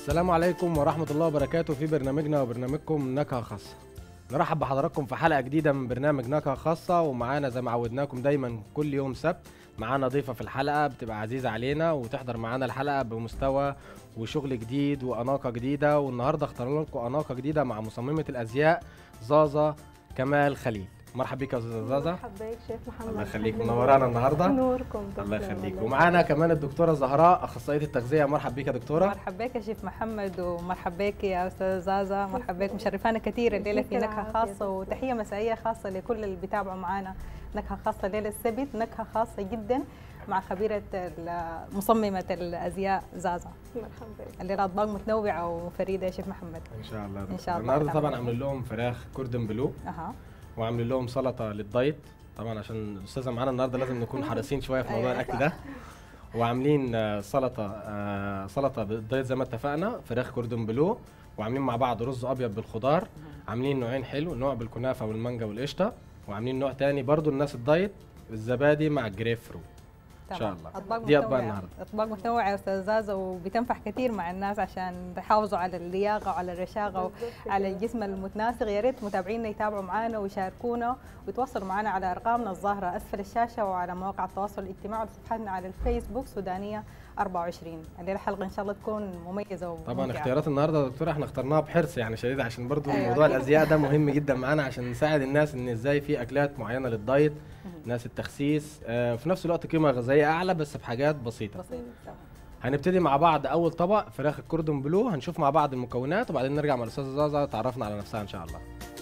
السلام عليكم ورحمة الله وبركاته في برنامجنا وبرنامجكم نكهة خاصة نرحب بحضراتكم في حلقة جديدة من برنامج نكهة خاصة ومعانا زي ما عودناكم دايما كل يوم سبت معانا ضيفة في الحلقة بتبقى عزيزة علينا وتحضر معانا الحلقة بمستوى وشغل جديد وأناقة جديدة والنهاردة اخترنا لكم أناقة جديدة مع مصممة الأزياء زازا كمال خليل مرحبا بيك يا أستاذة زازا مرحبا بك شيخ محمد الله يخليك أهلاً منورانا بك. النهاردة نوركم الله تسلم، يخليك الله ومعانا كمان الدكتورة زهراء أخصائية التغذية مرحبا بيك يا دكتورة مرحبا بك يا شيف محمد ومرحبا بك يا استاذ زازا مرحبا بك مشرفانا كثير الليله في يديك نكهه العافية خاصه دكتور. وتحيه مسائيه خاصه لكل اللي بيتابعوا معنا نكهه خاصه ليله السبت نكهه خاصه جدا مع خبيره ال- مصممه الازياء زازا مرحبا بك الليله اطباق متنوعه وفريده يا شيف محمد إن شاء الله إن شاء الله النهاردة تعالى. طبعا عاملين لهم فراخ كوردن بلو اها وعاملين لهم سلطه للدايت طبعا عشان الاستاذه معانا النهارده لازم نكون حريصين شويه في موضوع أيوة الاكل ده وعاملين آه، سلطه آه، سلطه بالدايت زي ما اتفقنا فراخ كوردون بلو وعاملين مع بعض رز ابيض بالخضار عاملين نوعين حلو نوع بالكنافه والمانجا والقشطه وعاملين نوع تاني برضو الناس الدايت الزبادي مع الجريب فروت إن شاء تمام. الله. اطباق دي أطباق متنوعه النهاردة. اطباق متنوعه يا استاذ زازا وبتنفع كثير مع الناس عشان يحافظوا على اللياقه وعلى الرشاقه بالضبط على كده. الجسم المتناسق يا ريت متابعينا يتابعوا معنا ويشاركونا ويتواصلوا معنا على ارقامنا الظاهره اسفل الشاشه وعلى مواقع التواصل الاجتماعي وصفحتنا على الفيسبوك سودانيه 24 الليله الحلقه ان شاء الله تكون مميزه طبعا وممتعة. اختيارات النهارده يا دكتوره احنا اخترناها بحرص يعني شديد عشان برضو أيوة موضوع أكيد. الازياء ده مهم جدا معانا عشان نساعد الناس ان ازاي في اكلات معينه للدايت ناس التخسيس آه في نفس الوقت قيمه غذائيه اعلى بس بحاجات بسيطه بسيط تمام. هنبتدي مع بعض اول طبق فراخ الكوردون بلو هنشوف مع بعض المكونات وبعدين نرجع مع الاستاذه زازا تعرفنا على نفسها ان شاء الله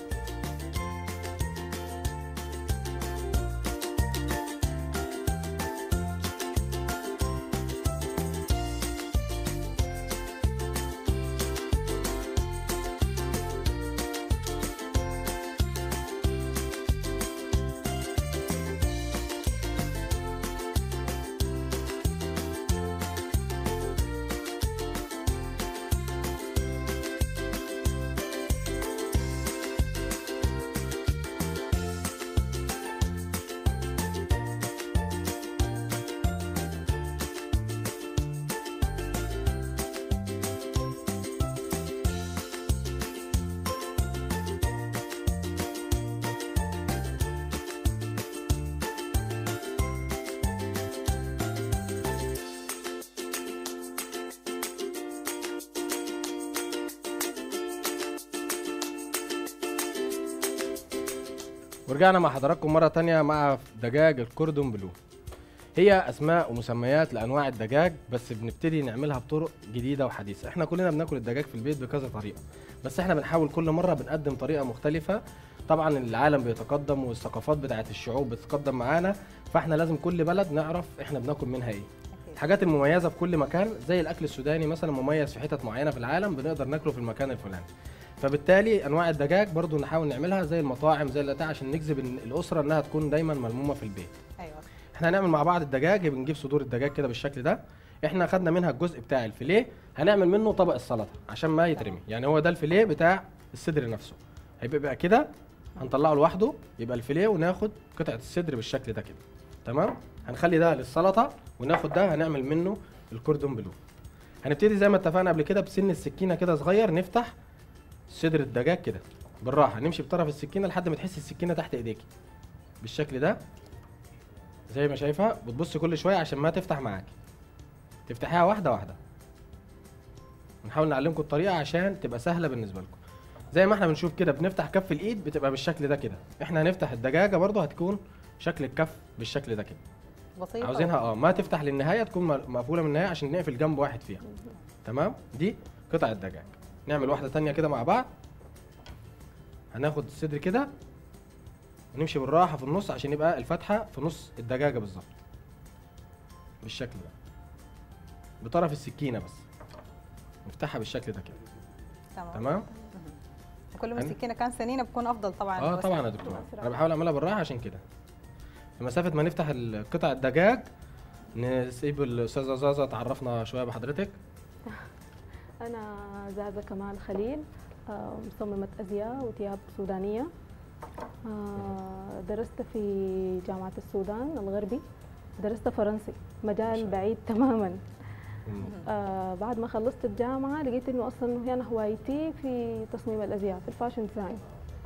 ورجعنا مع حضراتكم مرة تانية مع دجاج الكوردون بلو هي أسماء ومسميات لأنواع الدجاج بس بنبتدي نعملها بطرق جديدة وحديثة احنا كلنا بناكل الدجاج في البيت بكذا طريقة بس احنا بنحاول كل مرة بنقدم طريقة مختلفة طبعا العالم بيتقدم والثقافات بتاعت الشعوب بتتقدم معانا فاحنا لازم كل بلد نعرف احنا بناكل منها ايه أكيد. الحاجات المميزة في كل مكان زي الأكل السوداني مثلا مميز في حتت معينة في العالم بنقدر ناكله في المكان الفلاني فبالتالي انواع الدجاج برضو نحاول نعملها زي المطاعم زي البتاع عشان نجذب ال- الاسره انها تكون دايما ملمومه في البيت ايوه احنا هنعمل مع بعض الدجاج بنجيب صدور الدجاج كده بالشكل ده احنا خدنا منها الجزء بتاع الفيليه هنعمل منه طبق السلطه عشان ما يترمي يعني هو ده الفيليه بتاع الصدر نفسه هيبقى بقى كده هنطلعه لوحده يبقى الفيليه وناخد قطعه الصدر بالشكل ده كده تمام هنخلي ده للسلطه وناخد ده هنعمل منه الكوردون بلو هنبتدي زي ما اتفقنا قبل كده بسن السكينه كده صغير نفتح صدر الدجاج كده بالراحه نمشي بطرف السكينه لحد ما تحس السكينه تحت ايديكي بالشكل ده زي ما شايفه بتبص كل شويه عشان ما تفتح معاكي تفتحيها واحده واحده نحاول نعلمكم الطريقه عشان تبقى سهله بالنسبه لكم زي ما احنا بنشوف كده بنفتح كف الايد بتبقى بالشكل ده كده احنا هنفتح الدجاجه برضو هتكون شكل الكف بالشكل ده كده بسيطه عاوزينها اه ما تفتح للنهايه تكون م- مقفوله من النهايه عشان نقفل جنب واحد فيها تمام دي قطعه دجاج نعمل واحده تانية كده مع بعض هناخد الصدر كده ونمشي بالراحه في النص عشان يبقى الفتحه في نص الدجاجه بالظبط بالشكل ده بطرف السكينه بس نفتحها بالشكل ده كده تمام تمام وكل ما هن- السكينه كان سنينه بكون افضل طبعا اه بس- طبعا يا دكتور انا بحاول اعملها بالراحه عشان كده في مسافه ما نفتح ال- قطع الدجاج نسيب الاستاذه زازا تعرفنا شويه بحضرتك أنا زازا كمال خليل آه، مصممة أزياء وثياب سودانية آه، درست في جامعة السودان الغربي درست فرنسي مجال بعيد تماما مم. آه، فبعد ما خلصت الجامعة لقيت إنه أصلا أنا هوايتي في تصميم الأزياء في الفاشن ديزاين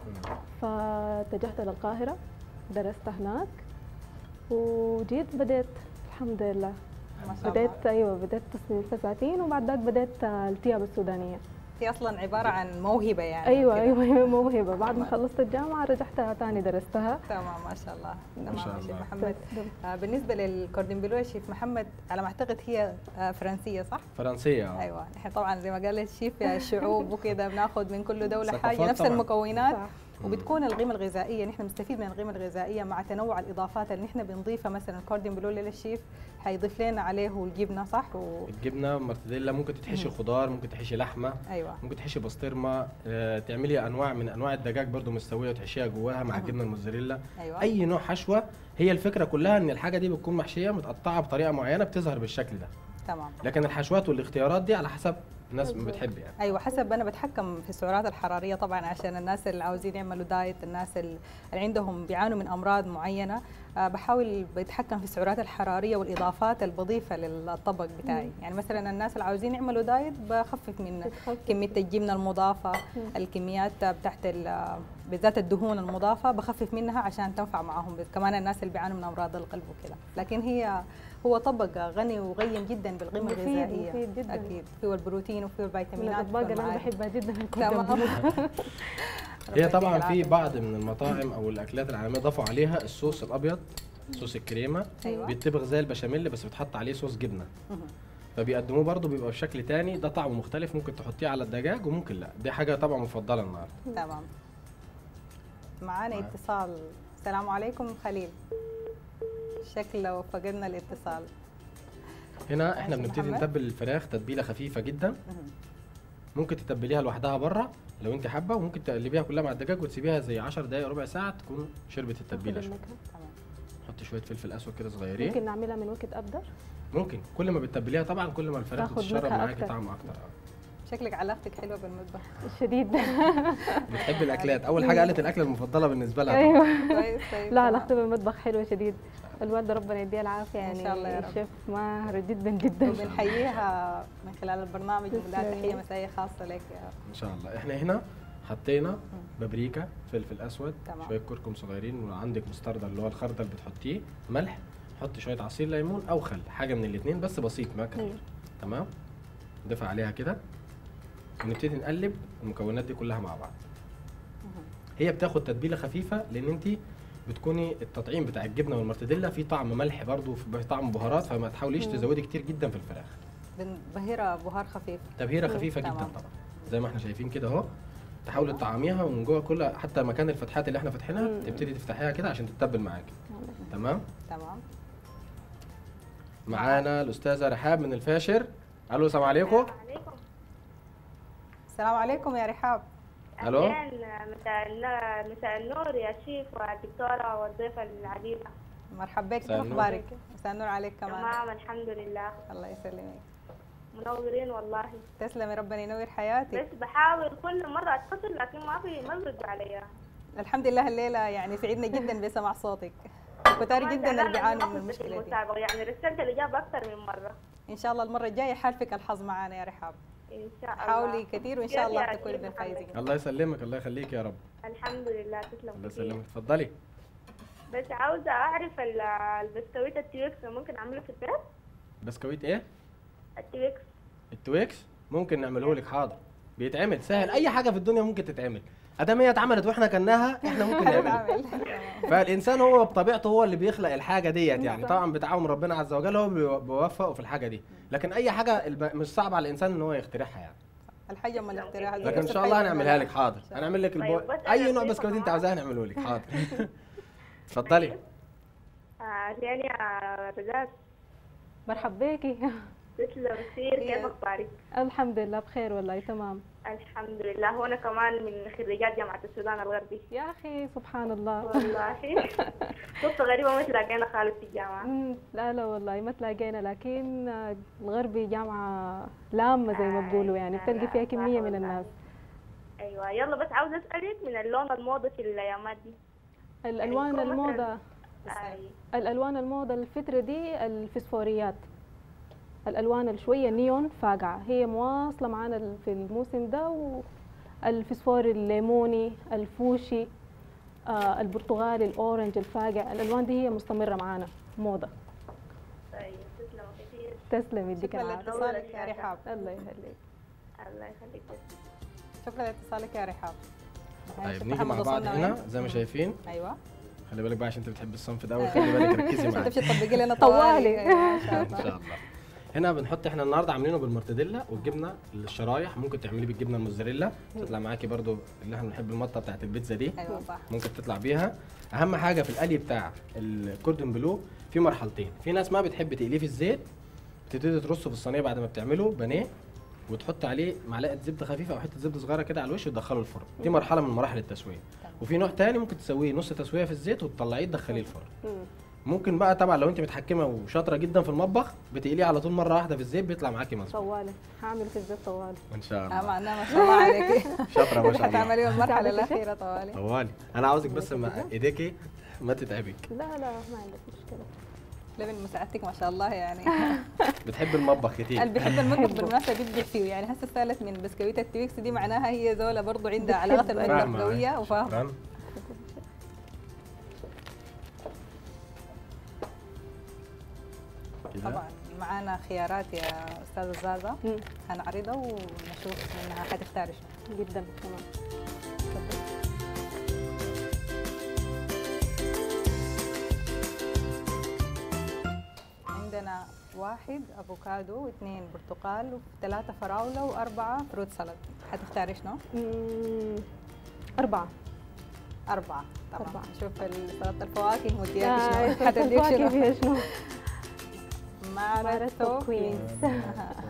فاتجهت للقاهرة درست هناك وجيت بديت الحمد لله ما شاء الله بديت أيوة بديت تصميم الفساتين وبعد ذاك بديت آه، الثياب السودانية هي اصلا عباره عن موهبه يعني أيوة كده. أيوة هي موهبة بعد ما خلصت الجامعة رجعت تاني درستها تمام ما شاء الله تمام شاء يا شيخ الله. محمد آه، بالنسبه للكوردن بلو يا شيف محمد على ما اعتقد هي آه، فرنسيه صح؟ فرنسيه اه ايوه احنا طبعا زي ما قال الشيف يا الشعوب وكده بناخذ من كل دوله ثقافات حاجه نفس طبعاً. المكونات صح. وبتكون القيمه الغذائيه نحن بنستفيد من القيمه الغذائيه مع تنوع الاضافات اللي نحن بنضيفها مثلا الكوردن بلو للشيف حيضيف لنا عليه الجبنه صح؟ و... الجبنه مرتديلا ممكن تتحشي خضار ممكن تحشي لحمه ايوه ممكن تحشي بسطرمه آه، تعملي انواع من انواع الدجاج برضو مستويه وتحشيها جواها مع أها. الجبنه الموزاريلا ايوه اي نوع حشوه هي الفكره كلها ان الحاجه دي بتكون محشيه متقطعه بطريقه معينه بتظهر بالشكل ده تمام لكن الحشوات والاختيارات دي على حسب الناس ما بالظبط. بتحب يعني ايوه حسب انا بتحكم في السعرات الحراريه طبعا عشان الناس اللي عاوزين يعملوا دايت الناس اللي عندهم بيعانوا من امراض معينه آه، بحاول بتحكم في السعرات الحراريه والاضافات اللي بضيفها للطبق بتاعي يعني مثلا الناس اللي عاوزين يعملوا دايت بخفف من بتخفف. كميه الجبنه المضافه الكميات بتاعت ال- بالذات الدهون المضافه بخفف منها عشان تنفع معهم كمان الناس اللي بيعانوا من امراض القلب وكده لكن هي هو طبق غني وغيم جدا بالقيمه مفيد- الغذائيه مفيد جداً. اكيد فيه البروتين وفيه من الفيتامينات الأطباق اللي أنا والمعادن. بحبها جدا تمام الكوردن هي ربنا طبعا يديك في العافية. بعض من المطاعم او الاكلات العالميه ضافوا عليها الصوص الابيض صوص الكريمه أيوة. بيتطبخ زي البشاميل بس بتحط عليه صوص جبنه مهم. فبيقدموه برضه بيبقى بشكل تاني ده طعمه مختلف ممكن تحطيه على الدجاج وممكن لا دي حاجه طبعا مفضله النهارده تمام معانا معاك. اتصال السلام عليكم خليل شكل لو فقدنا الاتصال هنا احنا ماشي بنبتدي محمد. نتبل الفراخ تتبيله خفيفه جدا مهم. ممكن تتبليها لوحدها بره لو انت حابه وممكن تقلبيها كلها مع الدجاج وتسيبيها زي 10 دقائق ربع ساعه تكون شربت التتبيله شويه تمام حطي شويه فلفل اسود كده صغيرين ممكن نعملها من وقت أبدر ممكن كل ما بتتبليها طبعا كل ما الفراخ تاخد بتشرب نكهة معاكي أكتر. طعم اكتر اه شكلك علاقتك حلوه بالمطبخ شديد بتحب الاكلات اول حاجه قالت الاكله المفضله بالنسبه لها طبعاً. أيوه كويس طيب لا تمام. علاقتي بالمطبخ حلوة شديد الوالدة ربنا يديها العافية إن يعني شاء الله يا رب. شيف ماهر جدا جدا وبنحييها من خلال البرنامج ونقول لها تسلمي. تحيه مسائيه خاصه لك يا ان شاء الله احنا هنا حطينا بابريكا فلفل اسود تمام. شويه كركم صغيرين وعندك مستردة اللي هو الخردل بتحطيه ملح حطي شويه عصير ليمون او خل حاجه من الاثنين بس بسيط ما كتير مم. تمام نضيف عليها كده ونبتدي نقلب المكونات دي كلها مع بعض مهم. هي بتاخد تتبيله خفيفه لان انت بتكوني التطعيم بتاع الجبنه والمرتديلا فيه طعم ملح برضه فيه طعم بهارات فما تحاوليش مم. تزودي كتير جدا في الفراخ بنبهرها بهار خفيف تبهيره مم. خفيفه جدا تمام. طبعا زي ما احنا شايفين كده اهو تحاولي تطعميها ومن جوه كل حتى مكان الفتحات اللي احنا فاتحينها مم. تبتدي تفتحيها كده عشان تتبل معاكي تمام تمام معانا الاستاذه رحاب من الفاشر الو السلام عليكم عليكم السلام عليكم يا رحاب ألو؟ أهلاً، مساء الن- مساء النور يا شيف والدكتورة والضيفة العزيزة مرحبا بك مساء كيف النور. اخبارك مساء النور عليك كمان تمام الحمد لله الله يسلمك منورين والله تسلمي ربنا ينور حياتك بس بحاول كل مرة أتصل لكن ما في ما بيردوا عليا الحمد لله الليله يعني سعدنا جدا بسمع صوتك كتار كمان جدا اللي زعلانة بيعانوا إني من ما فزت في المشكله دي المسابقة يعني رسلت الإجابة أكثر من مرة ان شاء الله المره الجايه حالفك الحظ معانا يا رحاب إن شاء الله حاولي كثير وان شاء كيف الله يا تكوني شيخ من محمد؟ الفايزين الله يسلمك الله يخليك يا رب الحمد لله تسلم الله كثير يسلمك اتفضلي بس عاوزة أعرف ال- البسكويت التويكس ممكن أعمله في البيت بسكويت ايه التويكس التويكس ممكن نعمله لك حاضر بيتعمل سهل اي حاجه في الدنيا ممكن تتعمل ادام هي اتعملت واحنا كلناها احنا ممكن نعملها هنتعامل. فالانسان هو بطبيعته هو اللي بيخلق الحاجه ديت يعني صح. طبعا بتعاون ربنا عز وجل هو بيو- بيوفقه في الحاجه دي لكن اي حاجه الب- مش صعب على الانسان ان هو يخترعها يعني الحاجه ام الاختراع زي لكن ان نفس شاء الله الحاجة هنعملها أم لك حاضر إن شاء هنعمل لك البو... طيب، بس اي أنا نوع أضيف بسكويت انت معاه. عاوزاه هنعمله لك حاضر اتفضلي آه يعني يا رزاق مرحبا بيكي تسلم كثير كيف هي- أخبارك؟ الحمد لله بخير والله تمام الحمد لله وانا كمان من خريجات جامعة السودان الغربي يا أخي سبحان الله والله صدفة غريبة ما تلاقينا خالص في الجامعة مم، لا لا والله ما تلاقينا لكن آه، الغربي جامعة لامة زي ما بقولوا يعني لا، بتلقي لا، فيها صح كمية من والله. الناس ايوه يلا بس عاوزة اسألك من اللون الموضة في الايامات دي الألوان يكون مثلاً- الموضة آي. الألوان الموضة الفترة دي الفسفوريات الالوان الشويه نيون فاقعه هي مواصله معانا ال- في الموسم ده والفسفور الليموني الفوشي آه البرتقالي الاورنج الفاقع الالوان دي هي مستمره معانا موضه طيب تسلموا كثير تسلم يديك شكرا العافيه لاتصالك يا رحاب الله يخليك الله يخليك شكرا لاتصالك يا رحاب طيب شوف نيجي مع محمد بعض وصلنا هنا وين؟ زي ما شايفين ايوه خلي بالك بقى عشان انت بتحب الصنف ده وخلي بالك ركزي معايا تمشي تطبقي لنا طوالي. طوالي أيوة، ان شاء ان الله شاء الله هنا بنحط احنا النهارده عاملينه بالمرتديلا والجبنه الشرايح ممكن تعملي بالجبنه الموزاريلا تطلع معاكي برضو اللي احنا بنحب المطه بتاعت البيتزا دي ايوه صح ممكن تطلع بيها اهم حاجه في القلي بتاع الكوردون بلو في مرحلتين في ناس ما بتحب تقليه في الزيت بتبتدي ترصه في الصينيه بعد ما بتعمله بانيه وتحط عليه معلقه زبده خفيفه او حته زبده صغيره كده على الوش وتدخله الفرن دي مرحله من مراحل التسويه تمام. وفي نوع تاني ممكن تسويه نص تسويه في الزيت وتطلعيه تدخليه الفرن مم. ممكن بقى طبعا لو انت متحكمه وشاطره جدا في المطبخ بتقليه على طول مره واحده في الزيت بيطلع معاكي مظبوط طوالي هعمل في الزيت طوالي ان شاء اه الله معناها ما شاء الله عليك شاطره ما شاء الله حتعملي المرحله تعرفي شيء؟ الاخيره طوالي طوالي انا عاوزك بس ما ايديكي ما تتعبك لا لا ما عندك مشكله لبن مساعدتك ما شاء الله يعني بتحب المطبخ كتير اللي بيحب المطبخ بحبه. بالمناسبه بيبدع فيه يعني هسه سالت من بسكويت التويكس دي معناها هي زوله برضو عندها علاقات بتحب. المطبخ فاهمة. قويه وفاهمه شكراً. كده طبعا معانا خيارات يا استاذه زازا مم. هنعرضها ونشوف منها حتختار شنو جدا تمام تفضل. عندنا واحد افوكادو واثنين برتقال وثلاثه فراوله واربعه فروت سلطه حتختاري شنو؟ مم. أربعة اربعه طبعا أربعة. نشوف سلطه الفواكه آه، مدياك شنو شوف حتديك الفواكه شنو فيها شنو معرض معرض توب توب كوينز. كوينز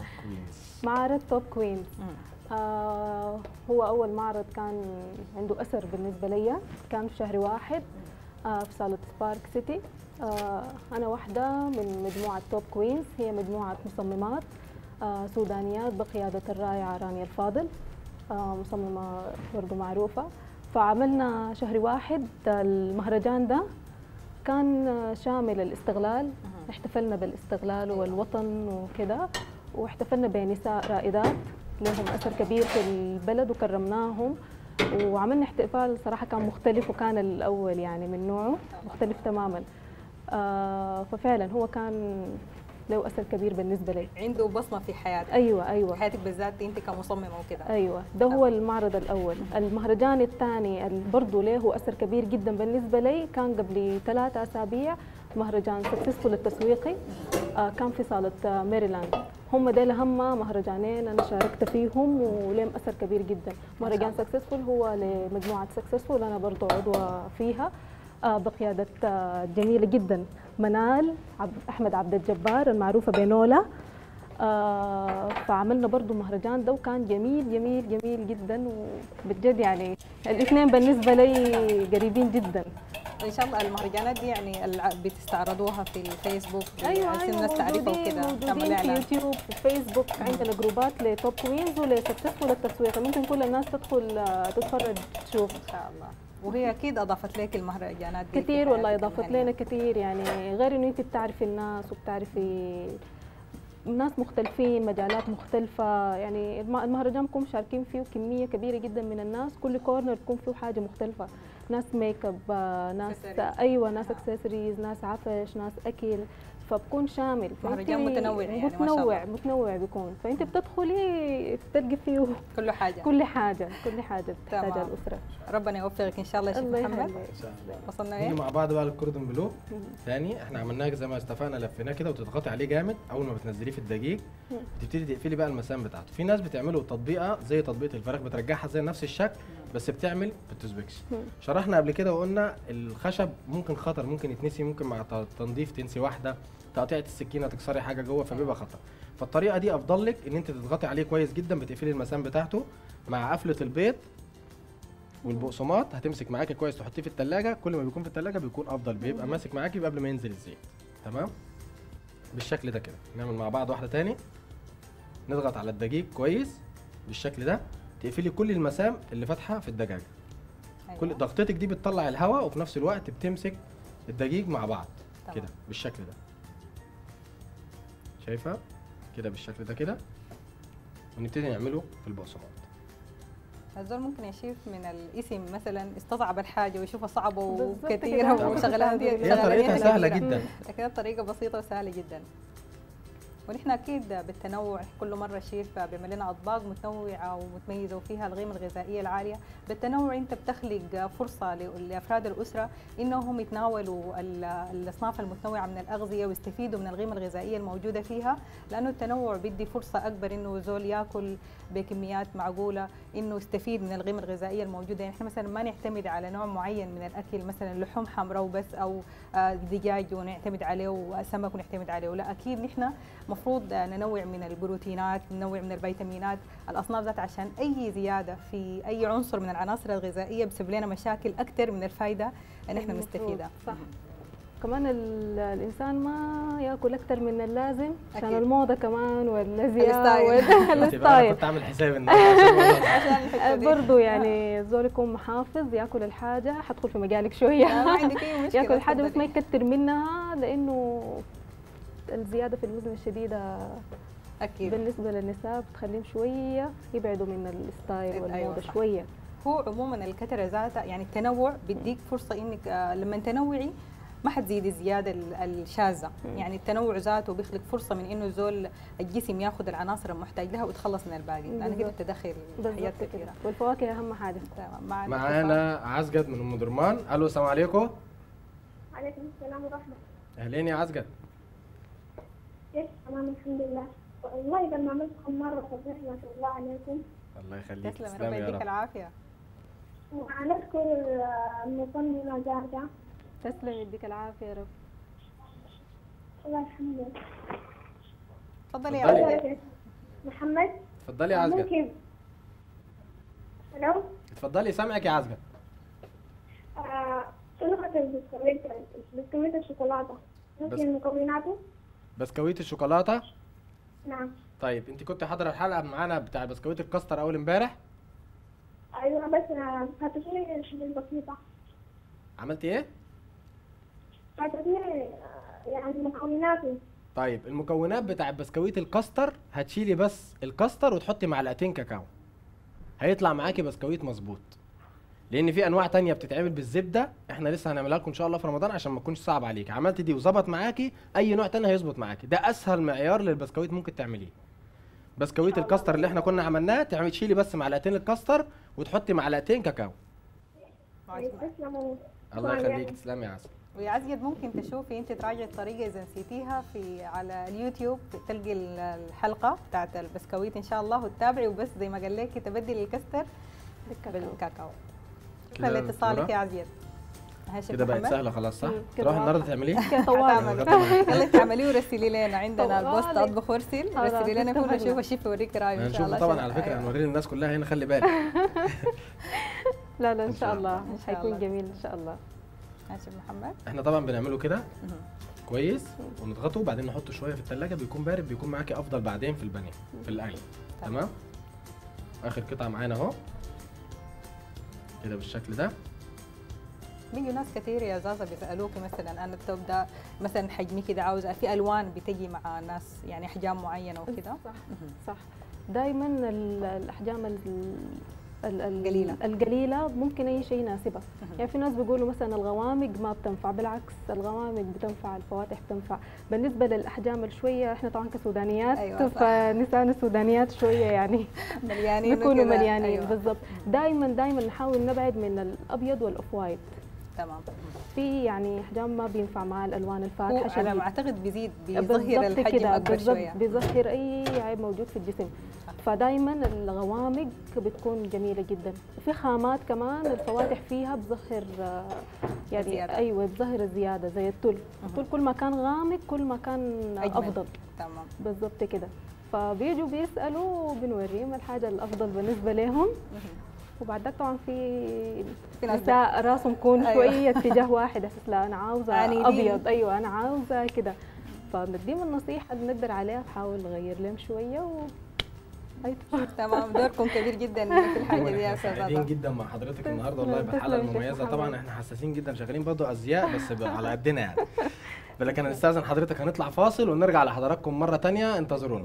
معرض توب كوينز مم. آه هو أول معرض كان عنده أثر بالنسبة لي كان في شهر واحد آه في صالة سبارك سيتي آه أنا واحدة من مجموعة توب كوينز هي مجموعة مصممات آه سودانيات بقيادة الرائعة رانيا الفاضل آه مصممة برضو معروفة فعملنا شهر واحد المهرجان ده كان آه، شامل الاستغلال مهم. احتفلنا بالاستغلال والوطن وكده واحتفلنا بنساء رائدات لهم اثر كبير في البلد وكرمناهم وعملنا احتفال صراحه كان مختلف وكان الاول يعني من نوعه مختلف تماما آه ففعلا هو كان له اثر كبير بالنسبه لي عنده بصمه في حياتك ايوه في ايوه حياتك بالذات انت كمصممه وكده ايوه ده هو المعرض الاول المهرجان الثاني اللي برضه له اثر كبير جدا بالنسبه لي كان قبل ثلاثة اسابيع مهرجان سكسسفول التسويقي آه كان في صاله آه ميريلاند هم ديل هم مهرجانين انا شاركت فيهم ولهم اثر كبير جدا مهرجان سكسسفول هو لمجموعه سكسسفول انا برضه عضوه فيها آه بقياده آه جميله جدا منال عبد احمد عبد الجبار المعروفه بنولا آه فعملنا برضو مهرجان ده وكان جميل جميل جميل جدا وبجد يعني الاثنين بالنسبه لي قريبين جدا ان شاء الله المهرجانات دي يعني الع- بتستعرضوها في الفيسبوك ايوه عشان ايوه الناس تعرفها موجودين وكده تعمل موجودين في اعلان يوتيوب في فيسبوك عندنا جروبات لتوب كوينز ولسكسسفول التسويق ممكن كل الناس تدخل آه، تتفرج تشوف ان شاء الله وهي اكيد اضافت لك المهرجانات دي في كثير والله حياتك اضافت المهنية. لنا كثير يعني غير انه انت بتعرفي الناس وبتعرفي ناس مختلفين مجالات مختلفة يعني الم- المهرجان بكون مشاركين فيه كمية كبيرة جدا من الناس كل كورنر بكون فيه حاجة مختلفة ناس ميك اب آه، ناس Accessories. ايوه ناس اكسسوارز ناس عفش ناس اكل فبكون شامل مهرجان فأنت متنوع يعني ما شاء متنوع الله. متنوع بيكون فانت بتدخلي بتلقي فيه كله حاجه كل حاجة كل حاجة بتحتاجها تمام. الأسرة ربنا يوفقك ان شاء الله يا شيخ الله محمد يخليك ان شاء الله وصلنا نيجي ايه مع بعض بقى الكوردون بلو ثاني احنا عملناه زي ما اتفقنا لفيناه كده وتضغطي عليه جامد اول ما بتنزليه في الدقيق مم. تبتدي تقفلي بقى المسام بتاعته في ناس بتعمله تطبيقه زي تطبيقه الفراخ بترجعها زي نفس الشكل بس بتعمل ما بتسبكش مم. شرحنا قبل كده وقلنا الخشب ممكن خطر ممكن يتنسي ممكن مع ت- تنظيف تنسي واحده تقطيعه السكينه تكسري حاجه جوه فبيبقى خطر فالطريقه دي افضل لك ان انت تضغطي عليه كويس جدا بتقفلي المسام بتاعته مع قفله البيض والبقسماط هتمسك معاكي كويس تحطيه في التلاجة كل ما بيكون في التلاجة بيكون افضل بيبقى ماسك معاكي قبل ما ينزل الزيت تمام بالشكل ده كده نعمل مع بعض واحده تاني نضغط على الدقيق كويس بالشكل ده تقفلي كل المسام اللي فاتحه في الدجاجه أيوة. كل ضغطتك دي بتطلع الهواء وفي نفس الوقت بتمسك الدقيق مع بعض تمام. كده بالشكل ده شايفه كده بالشكل ده كده ونبتدي نعمله في البقسماط الزول ممكن يشوف من الاسم مثلا استصعب الحاجه ويشوفها صعبه بالظبط وكثيره كده. وشغلها دي هي شغلها طريقتها دي سهله كبيرة. جدا لكن الطريقه بسيطه وسهله جدا ونحن اكيد بالتنوع كل مره الشيف بيعمل لنا اطباق متنوعه ومتميزه وفيها القيمه الغذائيه العاليه بالتنوع انت بتخلق فرصه ل- لافراد الاسره انهم يتناولوا ال- الاصناف المتنوعه من الاغذيه ويستفيدوا من القيمه الغذائيه الموجوده فيها لانه التنوع بيدي فرصه اكبر انه زول ياكل بكميات معقوله انه يستفيد من القيمه الغذائيه الموجوده يعني احنا مثلا ما نعتمد على نوع معين من الاكل مثلا لحوم حمراء وبس او آه، دجاج ونعتمد عليه وسمك ونعتمد عليه لا اكيد نحن مفروض آه، ننوع من البروتينات ننوع من الفيتامينات الاصناف ذات عشان اي زياده في اي عنصر من العناصر الغذائيه بسبب لنا مشاكل اكثر من الفائده اللي احنا المفروض، بنستفيدها صح. كمان ال- الانسان ما ياكل اكثر من اللازم عشان أكيد. الموضه كمان والازياء الستايل. انت بقى أنا والستايل كنت عامل حساب النهارده عشان الحتة دي. برضه يعني الزول يكون محافظ ياكل الحاجه حدخل في مجالك شويه آه، ما عندك اي مشكله ياكل الحاجه بس ما اتفضلي. يكتر منها لانه الزياده في الوزن الشديده اكيد بالنسبه للنساء بتخليهم شويه يبعدوا من الستايل أيوة والموضه صح. شويه هو عموما الكترة ذاتها يعني التنوع بيديك فرصة انك آه، لما تنوعي ما حتزيد الزيادة ال- الشاذة مم. يعني التنوع ذاته بيخلق فرصة من انه زول الجسم ياخذ العناصر المحتاج لها ويتخلص من الباقي لان كده بالظبط. تدخل بالظبط حاجات كده كثيرة والفواكه اهم حاجه تمام معنا معانا عزجد من ام درمان الو السلام عليكم عليكم السلام ورحمة اهلين يا عزجد كيف تمام الحمد لله والله لما عملتكم مرة صباح ما شاء الله عليكم الله يخليك تسلم تسلم ربنا يا يديك رب العافية ونشكر آه، المصممة زهرة تسلم يديك العافيه يا رب الله يحمده تفضلي يا اتفضلي. عزيزي. محمد اتفضلي يا عزجد ممكن الو اتفضلي سامعك يا عزجد آه، صنعة البسكويت بسكويت الشوكولاتة ممكن مكوناته بسكويت الشوكولاته نعم طيب انت كنت حاضره الحلقه معانا بتاع بسكويت الكاستر اول امبارح ايوه بس آه، فاتتني الحاجات بسيطة عملتي ايه فاتتني آه، يعني مكوناته طيب المكونات بتاع بسكويت الكاستر هتشيلي بس الكاستر وتحطي معلقتين كاكاو هيطلع معاكي بسكويت مظبوط لان في انواع تانية بتتعمل بالزبده احنا لسه هنعملها لكم ان شاء الله في رمضان عشان ما تكونش صعب عليك عملت دي وظبط معاكي اي نوع تاني هيظبط معاكي ده اسهل معيار للبسكويت ممكن تعمليه بسكويت الكاستر اللي احنا كنا عملناه تعملي تشيلي بس معلقتين الكاستر وتحطي معلقتين كاكاو معك معك. تسلموا الله شكراً يخليك لكم. تسلمي يا عسل ويا عزيز ممكن تشوفي انت تراجعي الطريقه اذا نسيتيها في على اليوتيوب تلقي ال- الحلقه بتاعت البسكويت ان شاء الله وتتابعي وبس زي ما قال لك تبدلي الكستر بالكاكاو. بالكاكاو كده شكرا لاتصالك دكتورة؟ يا عزيز هاشم كده بقت محمد. سهله خلاص صح مم، كده تروحي النهارده واضحة. تعمليه كده طوال هتعمل. يلا انت اعمليه ورسلي لنا عندنا طوالي. البوست اطبخ وارسل خلاص، رسلي لنا فيه اتفقنا. ونشوف الشيف يوريك رايه ان شاء هنشوف الله طبعا عشان- على فكره أيوة. هنوري للناس كلها هنا خلي بالك لا لا ان إن شاء شاء الله الله. إن شاء حيكون الله. جميل ان شاء الله هاشم محمد احنا طبعا بنعمله كده مهم. كويس ونضغطه وبعدين نحطه شويه في الثلاجه بيكون بارد بيكون معاكي افضل بعدين في البانيه في القلي تمام اخر قطعه معانا اهو كده بالشكل ده بيجوا ناس كثير يا زازا بيسالوكي مثلا انا التوب ده مثلا حجمي كده عاوزه في الوان بتجي مع ناس يعني احجام معينه وكده صح مهم. صح دائما الاحجام ال- ال- ال- القليلة. القليله ممكن اي شيء يناسبها مهم. يعني في ناس بيقولوا مثلا الغوامق ما بتنفع بالعكس الغوامق بتنفع الفواتح بتنفع بالنسبه للاحجام الشويه احنا طبعا كسودانيات أيوة صح. فنساء السودانيات شويه يعني مليانين بيكونوا وكده. مليانين أيوة. بالضبط دائما دائما نحاول نبعد من الابيض والاوف وايت تمام في يعني احجام ما بينفع مع الالوان هو الفاتحه على شديد. ما اعتقد بيزيد بالضبط بيظهر الحجم كده، اكبر بالضبط، شويه بيظهر اي عيب موجود في الجسم فدايما الغوامق بتكون جميله جدا وفي خامات كمان الفواتح فيها بظهر آه، يعني الزيادة. ايوه بظهر الزياده زي التل التل كل ما كان غامق كل ما كان أجمل. افضل تمام بالضبط كده فبيجوا بيسالوا وبنوريهم الحاجه الافضل بالنسبه لهم مهم. وبعد ذاك طبعا في في ناس نساء راسهم يكون أيوة. شويه اتجاه واحد اساس لا انا عاوزه عنيدين. ابيض ايوه انا عاوزه كده فنديهم النصيحه اللي نقدر عليها نحاول نغير لهم شويه و أيوة. تمام دوركم كبير جدا في الحاجه دي يا احنا استاذ سعيدين عطا. جدا مع حضرتك النهارده والله تسلم بالحلقه يا شيخ المميزه محمد. طبعا احنا حساسين جدا شغالين برضه ازياء بس بقى على قدنا يعني لكن هنستاذن حضرتك هنطلع فاصل ونرجع لحضراتكم مره تانية انتظرونا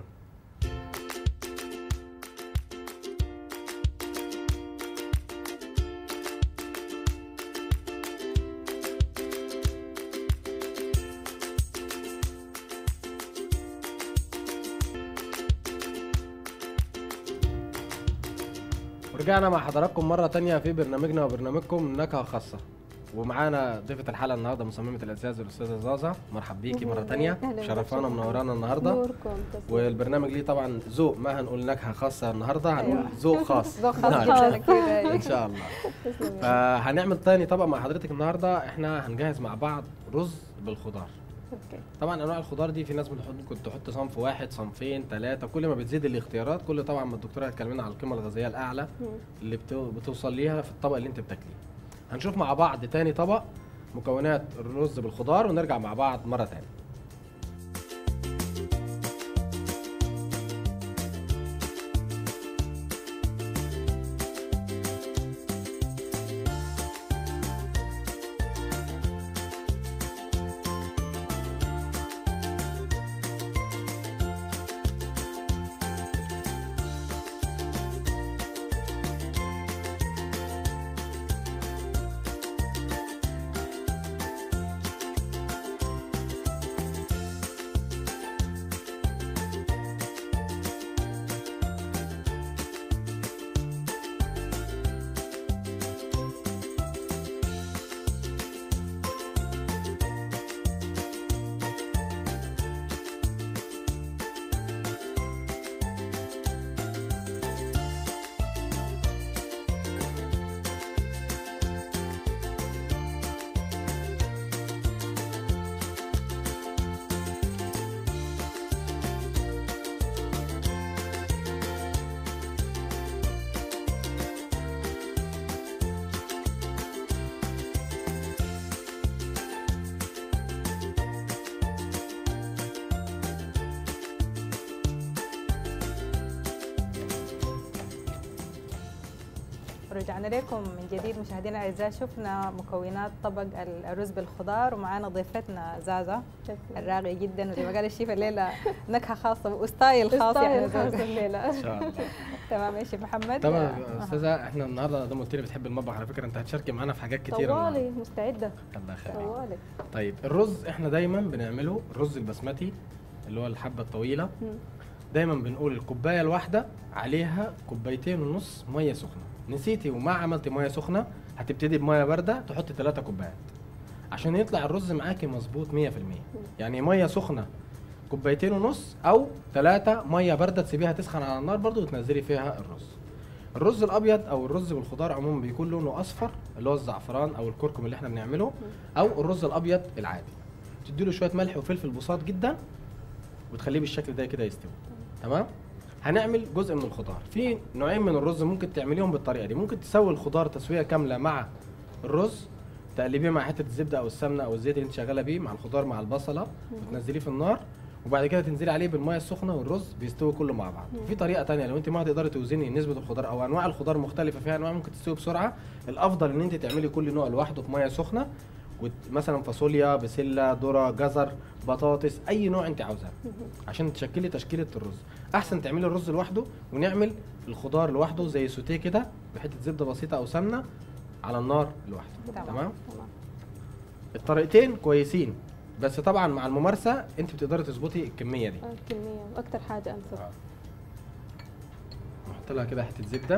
ورجعنا مع حضراتكم مرة تانية في برنامجنا وبرنامجكم نكهة خاصة ومعانا ضيفة الحلقة النهاردة مصممة الأزاز الأستاذة زازا مرحب بيكي مرة تانية أهلاً شرفانا وسهلاً. ومنورانا النهاردة نوركم تسلم. والبرنامج ليه طبعا ذوق ما هنقول نكهة خاصة النهاردة هنقول أيوة. ذوق خاص ذوق خاص نعم. جدا كده إن شاء الله تسلم يا فهنعمل تاني طبق مع حضرتك النهاردة احنا هنجهز مع بعض رز بالخضار اوكي طبعا انواع الخضار دي في ناس بتحط ممكن تحط صنف واحد صنفين ثلاثه كل ما بتزيد الاختيارات كل طبعا ما الدكتوره هتكلمنا على القيمه الغذائيه الاعلى مم. اللي بتو- بتوصل ليها في الطبق اللي انت بتاكليه هنشوف مع بعض تاني طبق مكونات الرز بالخضار ونرجع مع بعض مره تاني رجعنا لكم من جديد مشاهدينا الاعزاء شفنا مكونات طبق الرز بالخضار ومعانا ضيفتنا زازا تسلم. الراقية جدا وزي ما قال الشيف الليله نكهه خاصه وستايل خاص يعني ستايل خاص زازا. الليله ان شاء الله تمام يا شيف محمد طبعا آه، يا استاذه احنا النهارده زي ما قلت لي بتحب المطبخ على فكره انت هتشاركي معانا في حاجات كتير طوالي مستعده الله يخليك طوالي طيب الرز احنا دايما بنعمله الرز البسمتي اللي هو الحبه الطويله مم. دايما بنقول الكوبايه الواحده عليها كوبايتين ونص ميه سخنه نسيتي وما عملتي ميه سخنه هتبتدي بميه بارده تحطي ثلاثة كوبايات عشان يطلع الرز معاكي مظبوط 100% يعني ميه سخنه كوبايتين ونص او ثلاثة ميه بارده تسيبيها تسخن على النار برضو وتنزلي فيها الرز الرز الابيض او الرز بالخضار عموما بيكون لونه اصفر اللي هو الزعفران او الكركم اللي احنا بنعمله او الرز الابيض العادي تديله شويه ملح وفلفل بساط جدا وتخليه بالشكل ده كده يستوي تمام هنعمل جزء من الخضار في نوعين من الرز ممكن تعمليهم بالطريقه دي ممكن تسوي الخضار تسويه كامله مع الرز تقلبيه مع حته الزبده او السمنه او الزيت اللي انت شغاله بيه مع الخضار مع البصله وتنزليه في النار وبعد كده تنزلي عليه بالميه السخنه والرز بيستوي كله مع بعض وفي طريقه تانية لو انت ما تقدري توزني نسبه الخضار او انواع الخضار مختلفه فيها انواع ممكن تستوي بسرعه الافضل ان انت تعملي كل نوع لوحده في ميه سخنه وت- مثلا فاصوليا بسله ذره جزر بطاطس اي نوع انت عاوزاه عشان تشكلي تشكيله الرز احسن تعملي الرز لوحده ونعمل الخضار لوحده زي سوتيه كده بحته زبده بسيطه او سمنه على النار لوحده تمام. تمام تمام الطريقتين كويسين بس طبعا مع الممارسه انت بتقدري تظبطي الكميه دي آه، الكميه واكثر حاجه انسب نحط لها كده حته زبده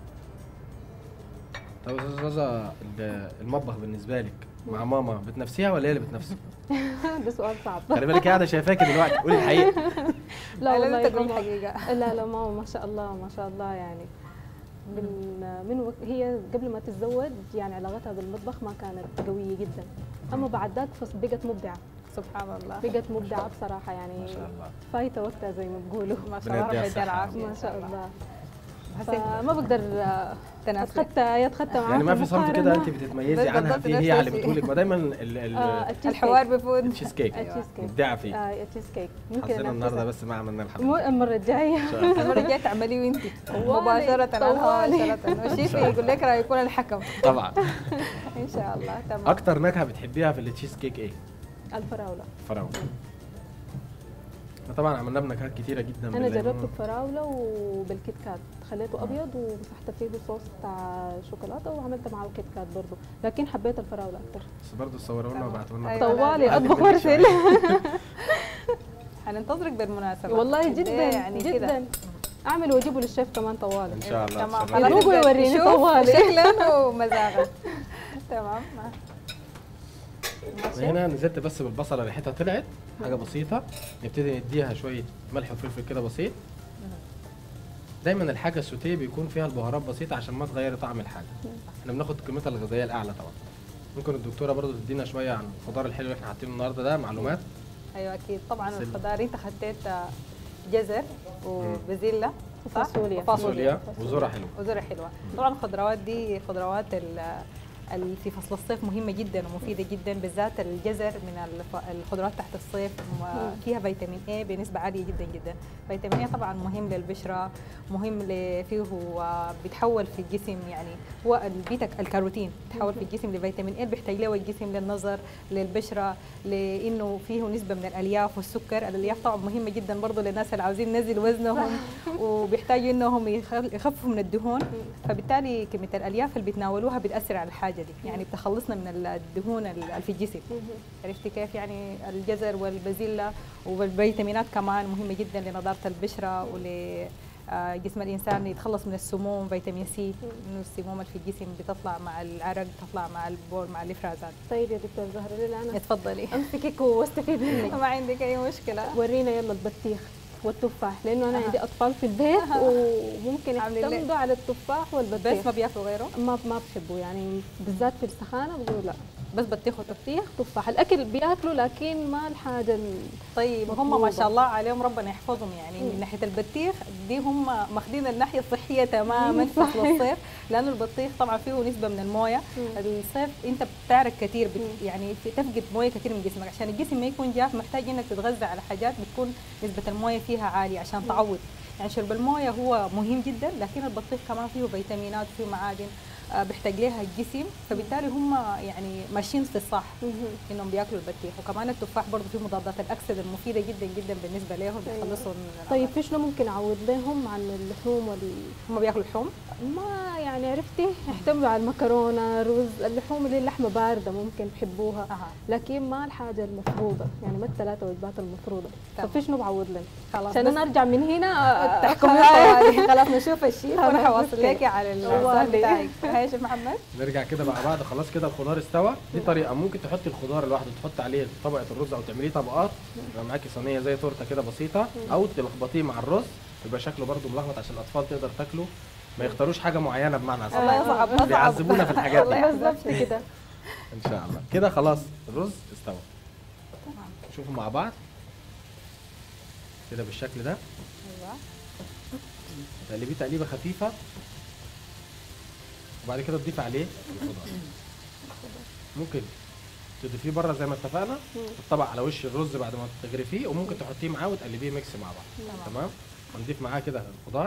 طب يا استاذ زازا ال- المطبخ بالنسبه لك مع ماما بتنافسيها ولا هي اللي بتنافسك؟ ده سؤال صعب خلي بالك هي قاعده شايفاكي دلوقتي قولي الحقيقه لا لازم والله تقولي ماما الحقيقه لا لا ماما ما شاء الله ما شاء الله يعني من من وقت هي قبل ما تتزوج يعني علاقتها بالمطبخ ما كانت قويه جدا اما بعد ذاك فص- بقت مبدعه سبحان الله بقت مبدعه بصراحه يعني ما شاء الله فايته وقتها زي ما بيقولوا ما شاء الله ربنا ربنا يديها يديها الصحة. العافيه ما شاء الله حسيت فما بقدر آه، تنافسك اتخطى اتخطى معاها يعني ما في صنف كده انت المقارنة. بتتميزي بالضبط عنها نفس فيه هي الشيء. علمته لك ما دايما ال- ال- آه، التشيز الحوار كيك. بيفوت التشيز كيك التشيز كيك مبدعه فيه آه التشيز كيك ممكن حظنا النهارده أنفذها. بس ما عملنا الحمد مو لله المره الجايه إن شاء الله. المره الجايه تعمليه وانت طوالي، مباشره على الهواء طوالي. مباشره والشيف يقول لك راح يكون الحكم طبعا ان شاء الله تمام اكتر نكهه بتحبيها في التشيز كيك ايه؟ الفراوله فراوله إحنا طبعا عملنا بنكهات كتيره جدا انا بالليمون. جربته بفراوله وبالكيت كات خليته ابيض ومسحت فيه صوص بتاع شوكولاته وعملت معه كيت كات برضه لكن حبيت الفراوله اكثر بس برضه صوروا لنا تمام. وبعتوا لنا أيوة، طوالي لازم. اطبخ عادي وارسل حننتظرك بالمناسبة والله قد جدا إيه يعني كده. جدا اعمل واجيبه للشيف كمان طوالي ان شاء الله تمام تشرفنا. خلاص يدوقوا نبدأ يوريني نشوف طوالي. شكلا ومذاقا تمام ماشي. هنا نزلت بس بالبصله ريحتها طلعت حاجه بسيطه نبتدي نديها شويه ملح وفلفل كده بسيط دايما الحاجه السوتيه بيكون فيها البهارات بسيطه عشان ما تغير طعم الحاجه احنا بناخد قيمتها الغذائيه الاعلى طبعا ممكن الدكتوره برضو تدينا شويه عن الخضار الحلو اللي احنا حاطينه النهارده ده معلومات ايوه اكيد طبعا سلة. الخضار انت خديت آه، جزر وبازيلا صح؟ وفاصوليا. فاصوليا وذره حلوه وزرع حلوه طبعا الخضروات دي خضروات ال- ال- في فصل الصيف مهمة جدا ومفيدة جدا بالذات الجزر من الف- الخضروات تحت الصيف م- فيها فيتامين A بنسبة عالية جدا جدا فيتامين A طبعا مهم للبشرة مهم ل- فيه آه، بيتحول في الجسم يعني هو البيتا الكاروتين بيتحول في الجسم لفيتامين A بيحتاج له الجسم للنظر للبشرة لانه فيه نسبة من الالياف والسكر الالياف طبعا مهمة جدا برضه للناس اللي عاوزين ينزل وزنهم وبيحتاجوا انهم يخل- يخففوا من الدهون فبالتالي كميه الالياف اللي بيتناولوها بتاثر على الحاجه دي يعني بتخلصنا من الدهون اللي في الجسم عرفتي كيف يعني الجزر والبازيلا والفيتامينات كمان مهمه جدا لنضاره البشره ول آه، جسم الانسان يتخلص من السموم فيتامين سي انه السموم اللي في الجسم بتطلع مع العرق تطلع مع البول مع الافرازات طيب يا دكتور زهره ليلى انا اتفضلي امسكك واستفيد منك ما عندك اي مشكله ورينا يلا البطيخ والتفاح لانه انا أها. عندي اطفال في البيت أها. وممكن عاملين ليه؟ يعتمدوا على التفاح بس والبطيخ ما بياكلوا غيره ما ما بحبوا يعني بالذات في السخانه بقولوا لا بس بطيخ وتفاح بطيخ تفاح الاكل بياكلوا لكن ما الحاجه ال- طيب هم مطلوبة. ما شاء الله عليهم ربنا يحفظهم يعني من ناحيه البطيخ دي هم ماخذين الناحيه الصحيه تماما في فصل الصيف لانه البطيخ طبعا فيه نسبه من المويه الصيف انت بتعرق كثير بت يعني في- تفقد مويه كثير من جسمك عشان الجسم ما يكون جاف محتاج انك تتغذى على حاجات بتكون نسبه المويه فيها عاليه عشان تعوض يعني شرب المويه هو مهم جدا لكن البطيخ كمان فيه فيتامينات وفيه معادن آه، بيحتاج لها الجسم فبالتالي هم يعني ماشيين في الصح انهم بياكلوا البطيخ وكمان التفاح برضه فيه مضادات الاكسده المفيده جدا جدا بالنسبه لهم بتخلصهم من طيب الأمراض. في شنو ممكن اعوض لهم عن اللحوم وال هم بياكلوا لحوم ما يعني عرفتي يعتمدوا على المكرونه رز اللحوم اللي هي اللحمه بارده ممكن بحبوها اها لكن ما الحاجه المفروضه يعني ما الثلاثه وجبات المفروضه تمام. ففي شنو بعوض لهم خلاص عشان بس انا ارجع من هنا تحكم أحكم خلاص نشوف الشيف وانا خلاص، حواصل أوكي. لك على الوصفه طوالي. بتاعك هاي شيف محمد نرجع كده مع بعض خلاص كده الخضار استوى دي طريقه ممكن تحطي الخضار لوحده تحط عليه طبقه الرز او تعمليه طبقات يبقى معاكي صينيه زي تورته كده بسيطه او تلخبطيه مع الرز يبقى شكله برده ملخبط عشان الاطفال تقدر تاكله ما يختاروش حاجه معينه بمعنى الله صح يصعب أصعب. بيعذبونا في الحاجات الله دي يحفظك. بالظبط كده ان شاء الله كده خلاص الرز استوى شوفوا مع بعض كده بالشكل ده ايوه تقلبيه تقليبه خفيفه وبعد كده تضيف عليه الخضار ممكن تضيفيه بره زي ما اتفقنا الطبق على وش الرز بعد ما تغرفيه وممكن تحطيه معاه وتقلبيه ميكس مع بعض تمام. تمام ونضيف معاه كده الخضار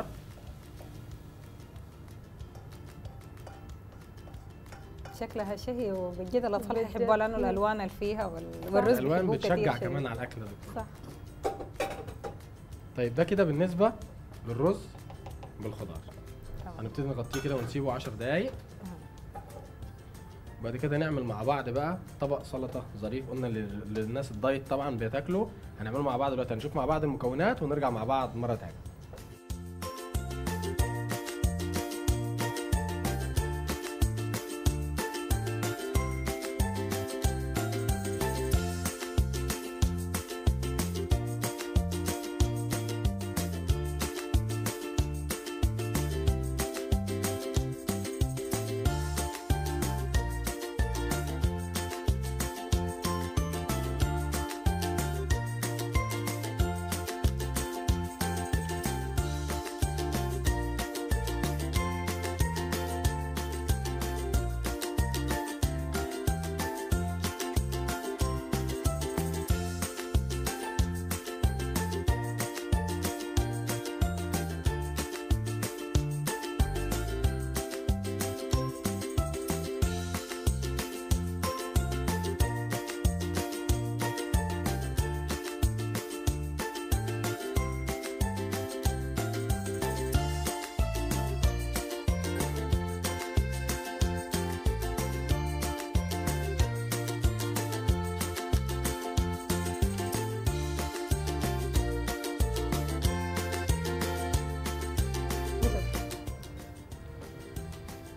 شكلها شهي وبجد الاطفال بجد. يحبوها لانه مم. الالوان اللي فيها وال- والرز الالوان بيحبوه كتير بتشجع شديد. كمان على الاكل ده دكتور. صح طيب ده كده بالنسبه للرز بالخضار تمام. هنبتدي نغطيه كده ونسيبه 10 دقايق تمام. بعد كده نعمل مع بعض بقى طبق سلطه ظريف قلنا لل- للناس الدايت طبعا بتاكله هنعمله مع بعض دلوقتي هنشوف مع بعض المكونات ونرجع مع بعض مره تانية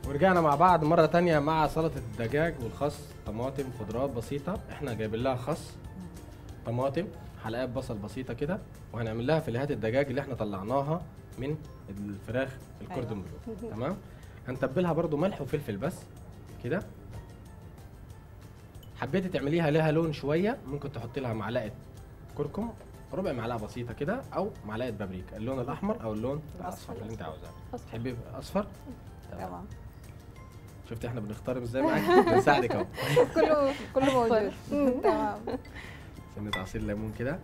ورجعنا مع بعض مرة تانية مع سلطة الدجاج والخس طماطم خضروات بسيطة احنا جايبين لها خس طماطم حلقات بصل بسيطة كده وهنعمل لها فيليهات الدجاج اللي احنا طلعناها من الفراخ الكوردون بلو تمام هنتبلها برضو ملح وفلفل بس كده حبيتي تعمليها لها لون شوية ممكن تحطي لها معلقة كركم ربع معلقة بسيطة كده أو معلقة بابريكا اللون الأحمر أو اللون الأصفر اللي أنت عاوزاه أصفر. تحبي أصفر؟ تمام شفتي احنا بنختار ازاي معاك بنساعدك اهو كله كله موجود تمام سنة عصير ليمون كده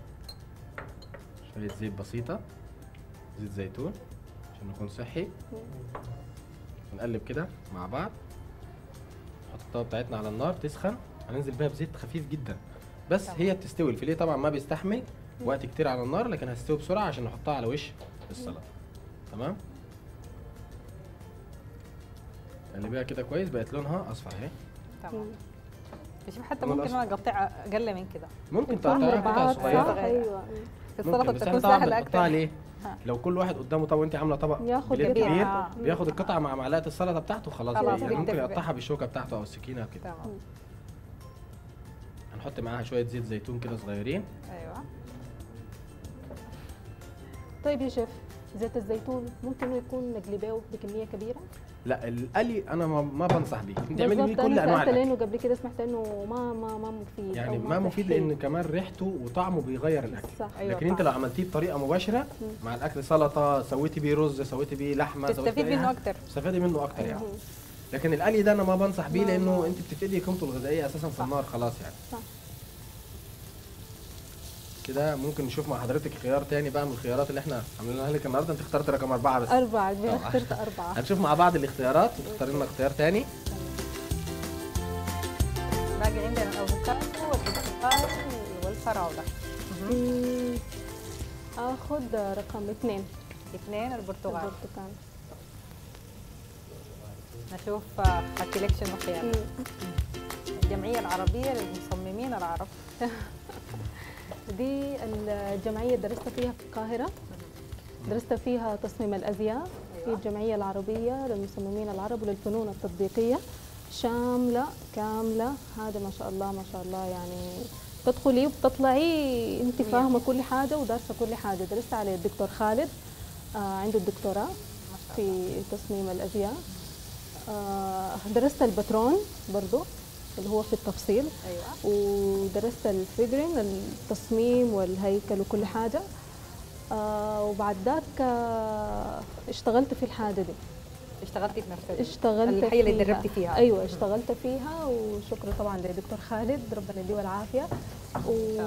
شوية زيت بسيطة زيت زيتون عشان نكون صحي نقلب كده مع بعض نحط الطاوة بتاعتنا على النار تسخن هننزل بيها بزيت خفيف جدا بس تمام. هي بتستوي الفيليه طبعا ما بيستحمل وقت كتير على النار لكن هتستوي بسرعة عشان نحطها على وش السلطة تمام قلبيها كده كويس بقت لونها اصفر اهي تمام شوف حتى لون ممكن أصفر. انا اقطعها اقل من كده ممكن تكون تقطعيها قطع مربعات صغيرة صح ايوه في ممكن السلطه بس احنا بتكون طبعا سهله بنقطعها اكثر ليه؟ ها. لو كل واحد قدامه طبق وانت عامله طبق ياخد بليت كبير. كبير آه. بياخد القطعه مع معلقه السلطه بتاعته خلاص خلاص يعني ممكن بيكتفي. يقطعها بالشوكه بتاعته او السكينه كده تمام هنحط معاها شويه زيت زيتون كده صغيرين ايوه طيب يا شيف زيت الزيتون ممكن إنه يكون نقلبيه بكميه كبيره لا القلي انا ما, ما بنصح بيه انت اعملي بيه بالضبط كل انا انواع سالت الاكل لانه قبل كده سمعت انه ما ما ما مفيد يعني أو ما مفيد صحي. لان كمان ريحته وطعمه بيغير الاكل صح أيوة لكن انت طبعاً. لو عملتيه بطريقه مباشره مع الاكل سلطه سويتي بيه رز سويتي بيه لحمه سويتي تستفيد بيه أي منه حاجة، اكثر تستفادي منه اكتر يعني مم. لكن القلي ده انا ما بنصح بيه ما- لانه ما- انت بتفقدي قيمته الغذائيه اساسا في صح. النار خلاص يعني صح كده ممكن نشوف مع حضرتك خيار تاني بقى من الخيارات اللي احنا عاملينها لك النهارده انت اخترت رقم اربعه بس أربعة طبعاً. أنا اخترت أربعة هنشوف مع بعض الاختيارات وتختار لنا اختيار تاني باقي عندنا الافوكادو والبرتقال والفراوله مهم. مم. آخذ رقم اثنين اثنين البرتقال البرتقال نشوف الكوليكشن الخيار مم. الجمعيه العربيه للمصممين العرب دي الجمعية درست فيها في القاهرة درست فيها تصميم الأزياء هي أيوة. الجمعية العربية للمصممين العرب وللفنون التطبيقية شاملة كاملة هذا ما شاء الله ما شاء الله يعني تدخلي وبتطلعي انت فاهمة كل حاجة ودارسة كل حاجة درست على الدكتور خالد آه عنده الدكتوراه ما شاء في تصميم الأزياء آه درست البترون برضو اللي هو في التفصيل ايوه ودرست الفيجرين التصميم والهيكل وكل حاجة آه وبعد ذاك آه اشتغلت في الحاجة دي اشتغلتي في نفس ال- اشتغلت الحي اللي فيها. دربتي فيها ايوه اشتغلت فيها وشكرا طبعا لدكتور خالد ربنا يديه العافية شاء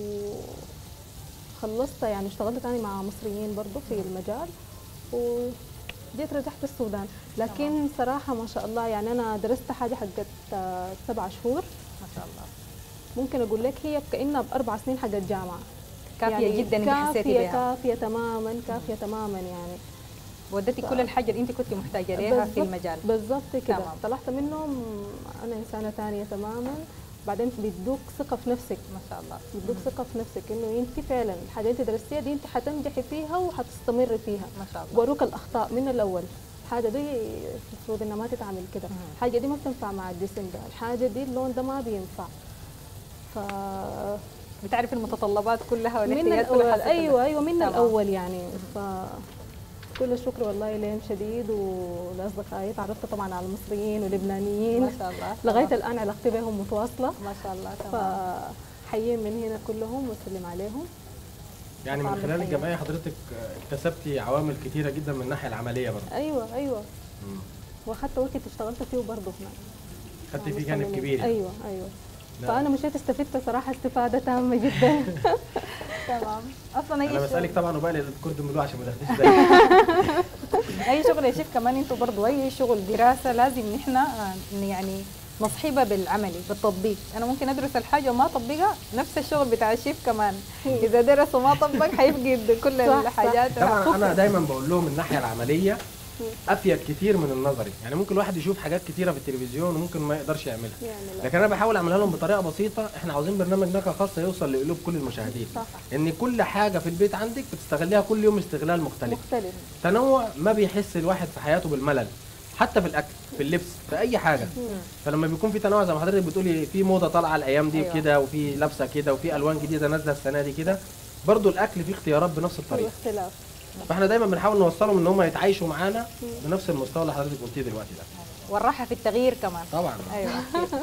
وخلصت يعني اشتغلت تاني مع مصريين برضو في المجال وجيت رجعت السودان لكن صراحة ما شاء الله يعني أنا درست حاجة حقت آه، سبع شهور ما شاء الله ممكن اقول لك هي كانها باربع سنين حق الجامعه كافيه جدا انت حسيتي كافيه بها كافيه تماما كافيه تماما يعني ودتي كل الحاجه اللي انت كنت محتاجه لها في بالضبط- المجال بالضبط كده تمام. طلعت منهم انا انسانه ثانيه تماما بعدين بيدوك ثقه في نفسك ما شاء الله بيدوك ثقه في نفسك انه انت فعلا الحاجه اللي انت درستيها دي انت حتنجحي فيها وحتستمري فيها ما شاء الله وروك الاخطاء من الاول الحاجه دي المفروض انها ما تتعمل كده مم. الحاجه دي ما بتنفع مع الجسم ده الحاجه دي اللون ده ما بينفع ف بتعرف المتطلبات كلها من والاحتياجات الاول كلها حسيت ايوه ايوه من تمام. الاول يعني ف كل الشكر والله لهم شديد ولاصدقائي تعرفت طبعا على المصريين واللبنانيين ما شاء الله لغايه تمام. الان علاقتي بهم متواصله ما شاء الله تمام فحيين من هنا كلهم وسلم عليهم يعني من طعم خلال الحياة. الجمعيه حضرتك آه، اكتسبتي عوامل كتيره جدا من الناحيه العمليه برضه ايوه ايوه مم. واخدت وقت اشتغلت فيه برضه هناك خدتي فيه مع جانب مصممين. كبير يعني. ايوه ايوه نعم. فانا مشيت استفدت صراحه استفاده تامه جدا تمام اصلا انا اي بسالك شغل طبعا وبقى الكرد ملوع عشان ما تاخديش زي اي شغل يا شيف كمان انتوا برضو اي شغل دراسه لازم نحن آه، يعني نصحبها بالعملي بالتطبيق انا ممكن ادرس الحاجه وما اطبقها نفس الشغل بتاع الشيف كمان اذا درس وما طبق حيفقد كل صح، صح. الحاجات طبعا انا دايما بقول لهم الناحيه العمليه افيد كتير من النظري يعني ممكن الواحد يشوف حاجات كتيره في التلفزيون وممكن ما يقدرش يعملها يعني لا. لكن انا بحاول اعملها لهم بطريقه بسيطه احنا عاوزين برنامج نكهه خاصه يوصل لقلوب كل المشاهدين صح ان كل حاجه في البيت عندك بتستغليها كل يوم استغلال مختلف مختلف تنوع ما بيحس الواحد في حياته بالملل حتى في الاكل في اللبس في اي حاجه فلما بيكون في تنوع زي ما حضرتك بتقولي في موضه طالعه الايام دي أيوة. كده وفي لابسه كده وفي الوان جديده نازله السنه دي كده برضو الاكل فيه اختيارات بنفس الطريقه الاختلاف فاحنا دايما بنحاول نوصلهم ان هم يتعايشوا معانا بنفس المستوى اللي حضرتك قلتيه دلوقتي ده والراحه في التغيير كمان طبعا ايوه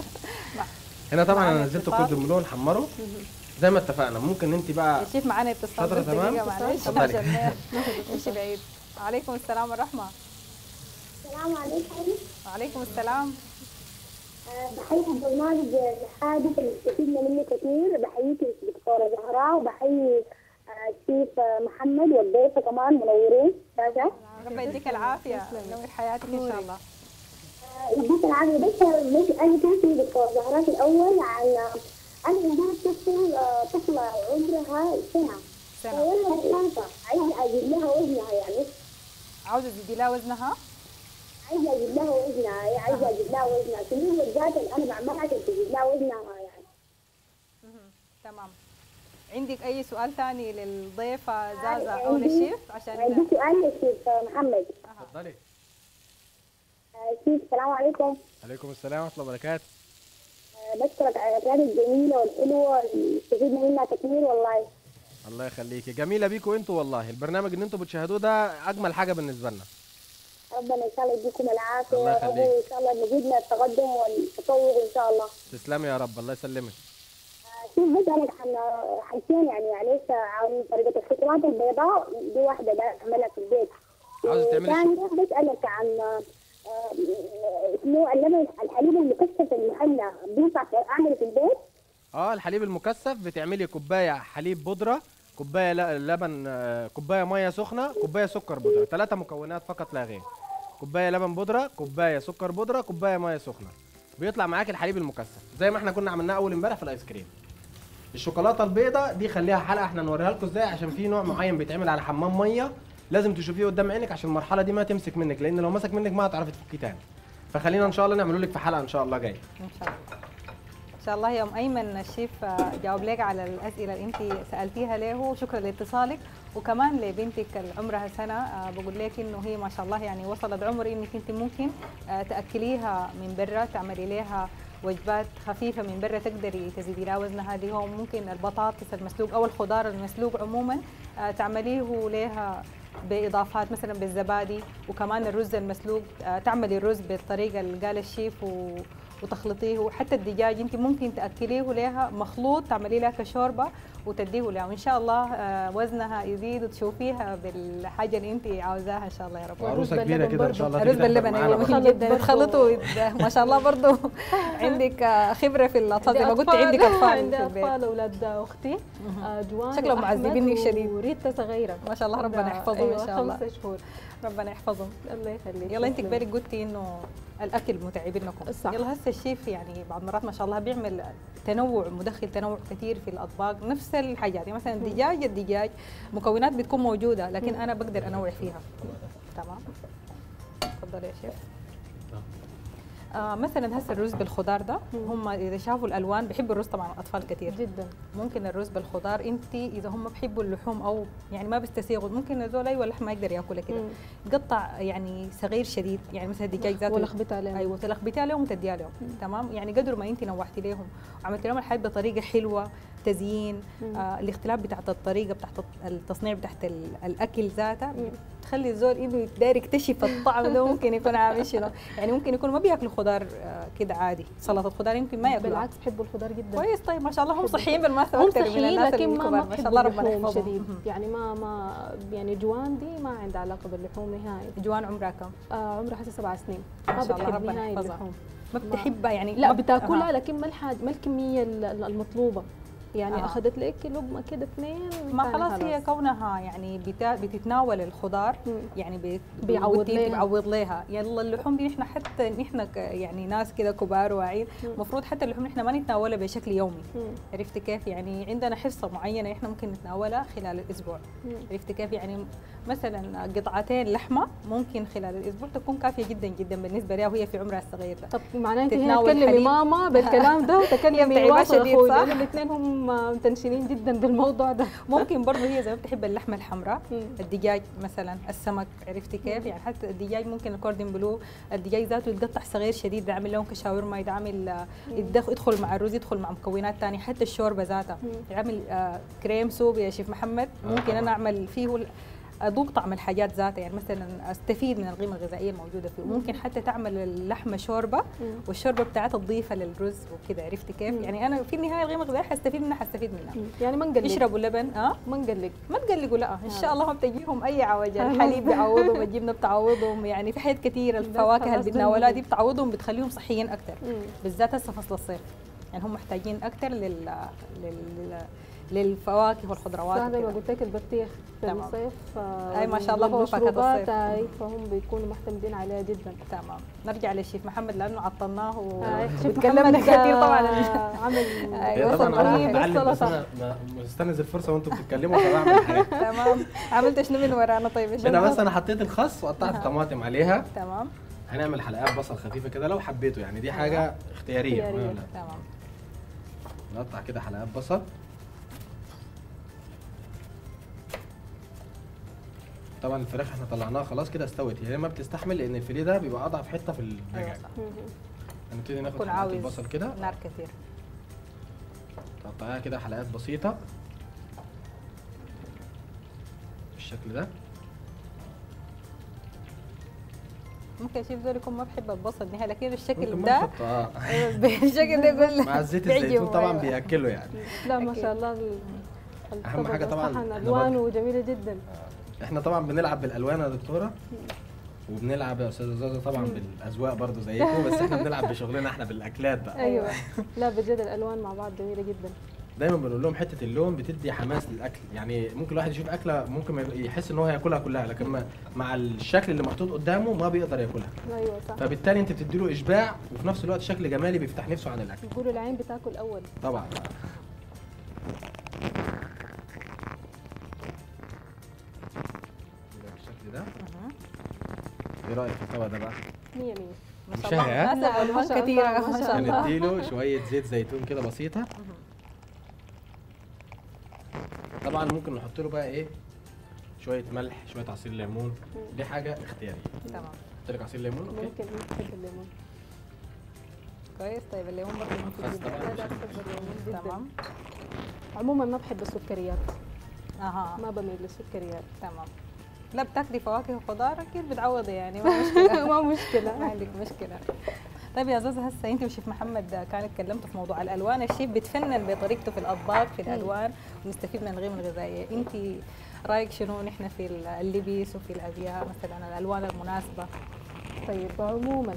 هنا طبعا معانا انا نزلت اتصال. كوردون بلو نحمره زي ما اتفقنا ممكن انت بقى الشيف معانا اتصال شاطرة بس تمام؟ دقيقة معلش اتفضلي. عشان نمشي بعيد وعليكم السلام ورحمة السلام عليكم وعليكم السلام آه، بحيي البرنامج الحادث اللي استفدنا منه كثير بحييك دكتورة زهراء وبحيي آه، الشيف آه، محمد والضيفة كمان منورين شاشة ربنا يديك العافية نور حياتك إن شاء الله يديك العافية بس بس أنا كان في دكتور زهراء في الأول عن أنا عندها طفل آه، طفلة عمرها سنة سنة فولها ثلاثة عايزة أجيب لها وزنها يعني عاوزة تزيدي لها وزنها عايزة أجيب لها وزنها هي عايزة أجيب لها وزنها شنو الوجبات اللي أنا بعملها عشان تجيب لها وزنها يعني مهم. تمام عندك أي سؤال ثاني للضيفة زازا أو عندي- للشيف عشان عندي سؤال للشيف محمد اتفضلي آه، شيف السلام عليكم عليكم السلام ورحمه الله وبركاته آه، بشكرك على الأكلات الجميلة والحلوة اللي استفدنا منها كثير والله الله يخليكي جميله بيكوا انتوا والله البرنامج اللي انتوا بتشاهدوه ده اجمل حاجه بالنسبه لنا ربنا إن شاء الله يديكم العافية الله يا رب يخليك. وإن شاء الله مزيد من التقدم والتطور إن شاء الله تسلمي يا رب الله يسلمك آه، شوف بسألك عن حاجتين يعني معلش عن طريقة الشوكولاتة البيضاء دي واحدة ده أعملها في البيت عاوزة تعملي ثانية بسألك عن آه، آه، اسمه اللبن الحليب المكثف المحلى بينفع أعمله في البيت؟ اه الحليب المكثف بتعملي كوبايه حليب بودره كوبايه ل- لبن آه، كوبايه ميه سخنه كوبايه سكر بودره ثلاثه مكونات فقط لا غير كوبايه لبن بودره كوبايه سكر بودره كوبايه ميه سخنه بيطلع معاك الحليب المكثف زي ما احنا كنا عملناه اول امبارح في الايس كريم الشوكولاته البيضاء دي خليها حلقه احنا نوريها لكم ازاي عشان في نوع معين بيتعمل على حمام ميه لازم تشوفيه قدام عينك عشان المرحله دي ما تمسك منك لان لو مسك منك ما هتعرفي تفكيه تاني فخلينا ان شاء الله نعمله لك في حلقه ان شاء الله جايه إن شاء الله إن شاء الله يوم أيمن الشيف آه، جاوب لك على الأسئلة اللي أنت سألتيها له شكرا لاتصالك وكمان لبنتك اللي عمرها سنة آه، بقول لك إنه هي ما شاء الله يعني وصلت عمر إنك أنت ممكن آه، تأكليها من برا تعملي لها وجبات خفيفة من برا تقدري تزيدي لها وزنها اللي هو ممكن البطاطس المسلوق أو الخضار المسلوق عموما آه، تعمليه لها باضافات مثلا بالزبادي وكمان الرز المسلوق آه، تعملي الرز بالطريقه اللي قال الشيف و وتخلطيه وحتى الدجاج انت ممكن تاكليه لها مخلوط تعملي لها كشوربه وتديه لها وان شاء الله آه، وزنها يزيد وتشوفيها بالحاجه اللي انت عاوزاها ان شاء الله يا رب وعروسه والرز كبيره باللبن كده ان شاء الله الرز تيجي تحضر باللبن معانا ايوه برضه. مهم جدا بتخلطوا ما شاء الله برضه عندك آه، خبره في الاطفال زي ما قلت عندك اطفال عندي في البيت اطفال اولاد اختي آه، جوان شكلهم وأحمد معذبينك شديد. وريتا صغيره ما شاء الله ربنا عندها- يحفظهم ان أيوة، شاء الله خمسة شهور ربنا يحفظهم الله يخليك يلا انت تسلم. قبالك قلتي انه الاكل متعب لكم صح. يلا هسه الشيف يعني بعض مرات ما شاء الله بيعمل تنوع مدخل تنوع كثير في الاطباق نفس الحاجات يعني مثلا الدجاج الدجاج مكونات بتكون موجوده لكن انا بقدر انوع فيها تمام تفضل يا شيف آه مثلا هسه الرز بالخضار ده هم اذا شافوا الالوان بيحبوا الرز طبعا الاطفال كثير جدا ممكن الرز بالخضار انت اذا هم بيحبوا اللحوم او يعني ما بيستسيغوا ممكن هذول ايوه اللحم ما يقدر ياكلها كده مم. قطع يعني صغير شديد يعني مثلا الدجاج ذاته ولخبطها عليهم. ايوه تلخبطيها لهم وتديها لهم تمام يعني قدر ما انت نوعتي لهم وعملتي لهم الحاجه بطريقه حلوه تزيين آه الاختلاف بتاعت الطريقه بتاعت التصنيع بتاعت ال- الاكل ذاته تخلي الزول انه داير يكتشف الطعم ده ممكن يكون عامل شنو يعني ممكن يكون ما بياكلوا خضار آه كده عادي سلطه خضار يمكن ما ياكلوا بالعكس بحبوا الخضار جدا كويس طيب ما شاء الله هم صحيين بالمناسبه هم أكتر من صحيين الناس لكن ما الكبار. ما ما شاء بحبوا الله ربنا اللحوم يحفظهم شديد مهم. يعني ما ما يعني جوان دي ما عندها علاقه باللحوم نهائي جوان عمرها كم؟ آه عمرها حتى سبع سنين ما ما شاء الله، بتحب ربنا نهائي يحفظها. اللحوم ما بتحبها يعني لا ما بت- بتاكلها أها. لكن ما الحاجه ما الكميه ال- ال- المطلوبه يعني آه. اخذت لك لقمه كده اثنين ما تاني خلاص هي كونها يعني بتا- بتتناول الخضار مم. يعني بي- بيعوض قلتي ليها. بيعوض لها يلا اللحوم دي نحن حتى نحن ك- يعني ناس كده كبار واعيين المفروض حتى اللحوم نحن ما نتناولها بشكل يومي مم. عرفت كيف يعني عندنا حصه معينه احنا ممكن نتناولها خلال الاسبوع مم. عرفت كيف يعني مثلا قطعتين لحمه ممكن خلال الاسبوع تكون كافيه جدا جدا بالنسبه لها وهي في عمرها الصغير ده طب معناته هي تتناول تكلمي حليب. ماما بالكلام ده وتكلمي متعبة واصل شديد، اخوي صح؟ لان الاثنين هم هم متنشنين جدا بالموضوع ده ممكن برضه هي زي ما بتحب اللحمه الحمراء مم. الدجاج مثلا السمك عرفتي كيف يعني حتى الدجاج ممكن الكوردن بلو الدجاج ذاته يتقطع صغير شديد يعمل لهم كشاورما يتعمل آه، يدخ- يدخل مع الرز يدخل مع مكونات ثانيه حتى الشوربه ذاتها مم. يعمل آه، كريم سوب يا شيف محمد آه ممكن طبعاً. انا اعمل فيه ال- اذوق طعم الحاجات ذاتها يعني مثلا استفيد من القيمه الغذائيه الموجوده فيه ممكن حتى تعمل اللحمه شوربه مم. والشوربه بتاعتها تضيفها للرز وكده عرفتي كيف مم. يعني انا في النهايه القيمه الغذائيه حستفيد منها حستفيد منها مم. يعني ما نقلق يشربوا لبن اه ما نقلق ما تقلقوا لا ان شاء آه. الله ما بتجيهم اي عوجه آه. الحليب بيعوضهم الجبنه بتعوضهم يعني في حاجات كثير الفواكه خلاص اللي بتناولها دي جنبي. بتعوضهم بتخليهم صحيين اكثر مم. بالذات هسه فصل الصيف يعني هم محتاجين اكثر لل... لل... للفواكه والخضروات صح زي ما وكده. قلت لك البطيخ في تمام. الصيف آه، أي ما شاء الله هو فاكهة والمشروبات، الصيف. أي فهم بيكونوا معتمدين عليها جدا تمام نرجع للشيف محمد لانه عطلناه و... آه، شوف وتكلمنا محمد كثير طبعا آه، عمل أيوة، هي طبعا وصل انا رهيب بتعلم بس بالسلطة. انا ما- مستنز الفرصه وانتم بتتكلموا فبعمل حاجات تمام عملت شنو من ورانا طيب إيش هنا عملت؟ بس انا حطيت الخس وقطعت أها. طماطم عليها تمام هنعمل حلقات بصل خفيفه كده لو حبيتوا يعني دي حاجه اختياريه اختيارية. ما- لا. تمام نقطع كده حلقات بصل طبعا الفراخ احنا طلعناها خلاص كده استوت هي ما بتستحمل لان الفيليه ده بيبقى اضعف حته في ايوه الدجاج صح مم. هنبتدي ناخد يكون حلقات عاوز البصل كده نار كثير تقطعيها كده حلقات بسيطه بالشكل ده ممكن شيف زول يكون ما بحب البصل نهائي لكن الشكل ممكن ما ده نحط اه بالشكل ده يقول مع زيت بيعجبه، الزيتون طبعا أيوة. بياكله يعني لا ما أكيد. شاء الله ال- أهم الطبق حاجة طبعاً الصحن إحنا الوانه جميله جدا احنا طبعا بنلعب بالالوان يا دكتوره وبنلعب يا استاذه زازا طبعا بالاذواق برضو زيكم بس احنا بنلعب بشغلنا احنا بالاكلات بقى ايوه لا بجد الالوان مع بعض جميله جدا دايما بنقول لهم حته اللون بتدي حماس للاكل يعني ممكن الواحد يشوف اكله ممكن ما يبقى- يحس ان هو هياكلها كلها لكن ما مع الشكل اللي محطوط قدامه ما بيقدر ياكلها ايوه صح فبالتالي انت بتدي له اشباع وفي نفس الوقت شكل جمالي بيفتح نفسه عن الاكل يقولوا العين بتاكل اول طبعا كده بالشكل ده مهم. ايه رايك في الطبق ده بقى مية مية ما شاء مشاهي، الله ها؟ ناسب لا، ما الوان شاء كثيره الله، ما ما شاء شاء الله هنديله شويه زيت زيتون كده بسيطه طبعا ممكن نحط له بقى ايه شويه ملح شويه عصير ليمون دي حاجه اختياريه تمام احط لك عصير ليمون اوكي ممكن بحب الليمون كويس طيب الليمون برضه ممكن خلاص جدا طبعاً. لا لا بحب الليمون جدا تمام عموما ما بحب السكريات اها ما بميل للسكريات تمام لا بتاكلي فواكه وخضار اكيد بتعوضي يعني ما مشكله ما مشكله ما عندك مشكله طيب يا زوزة هسه انت وشيف محمد كان اتكلمتوا في موضوع الالوان الشيف بتفنن بطريقته في الاطباق في الالوان ونستفيد من القيمه الغذائيه انت رايك شنو نحن في اللبس وفي الازياء مثلا الالوان المناسبه طيب عموما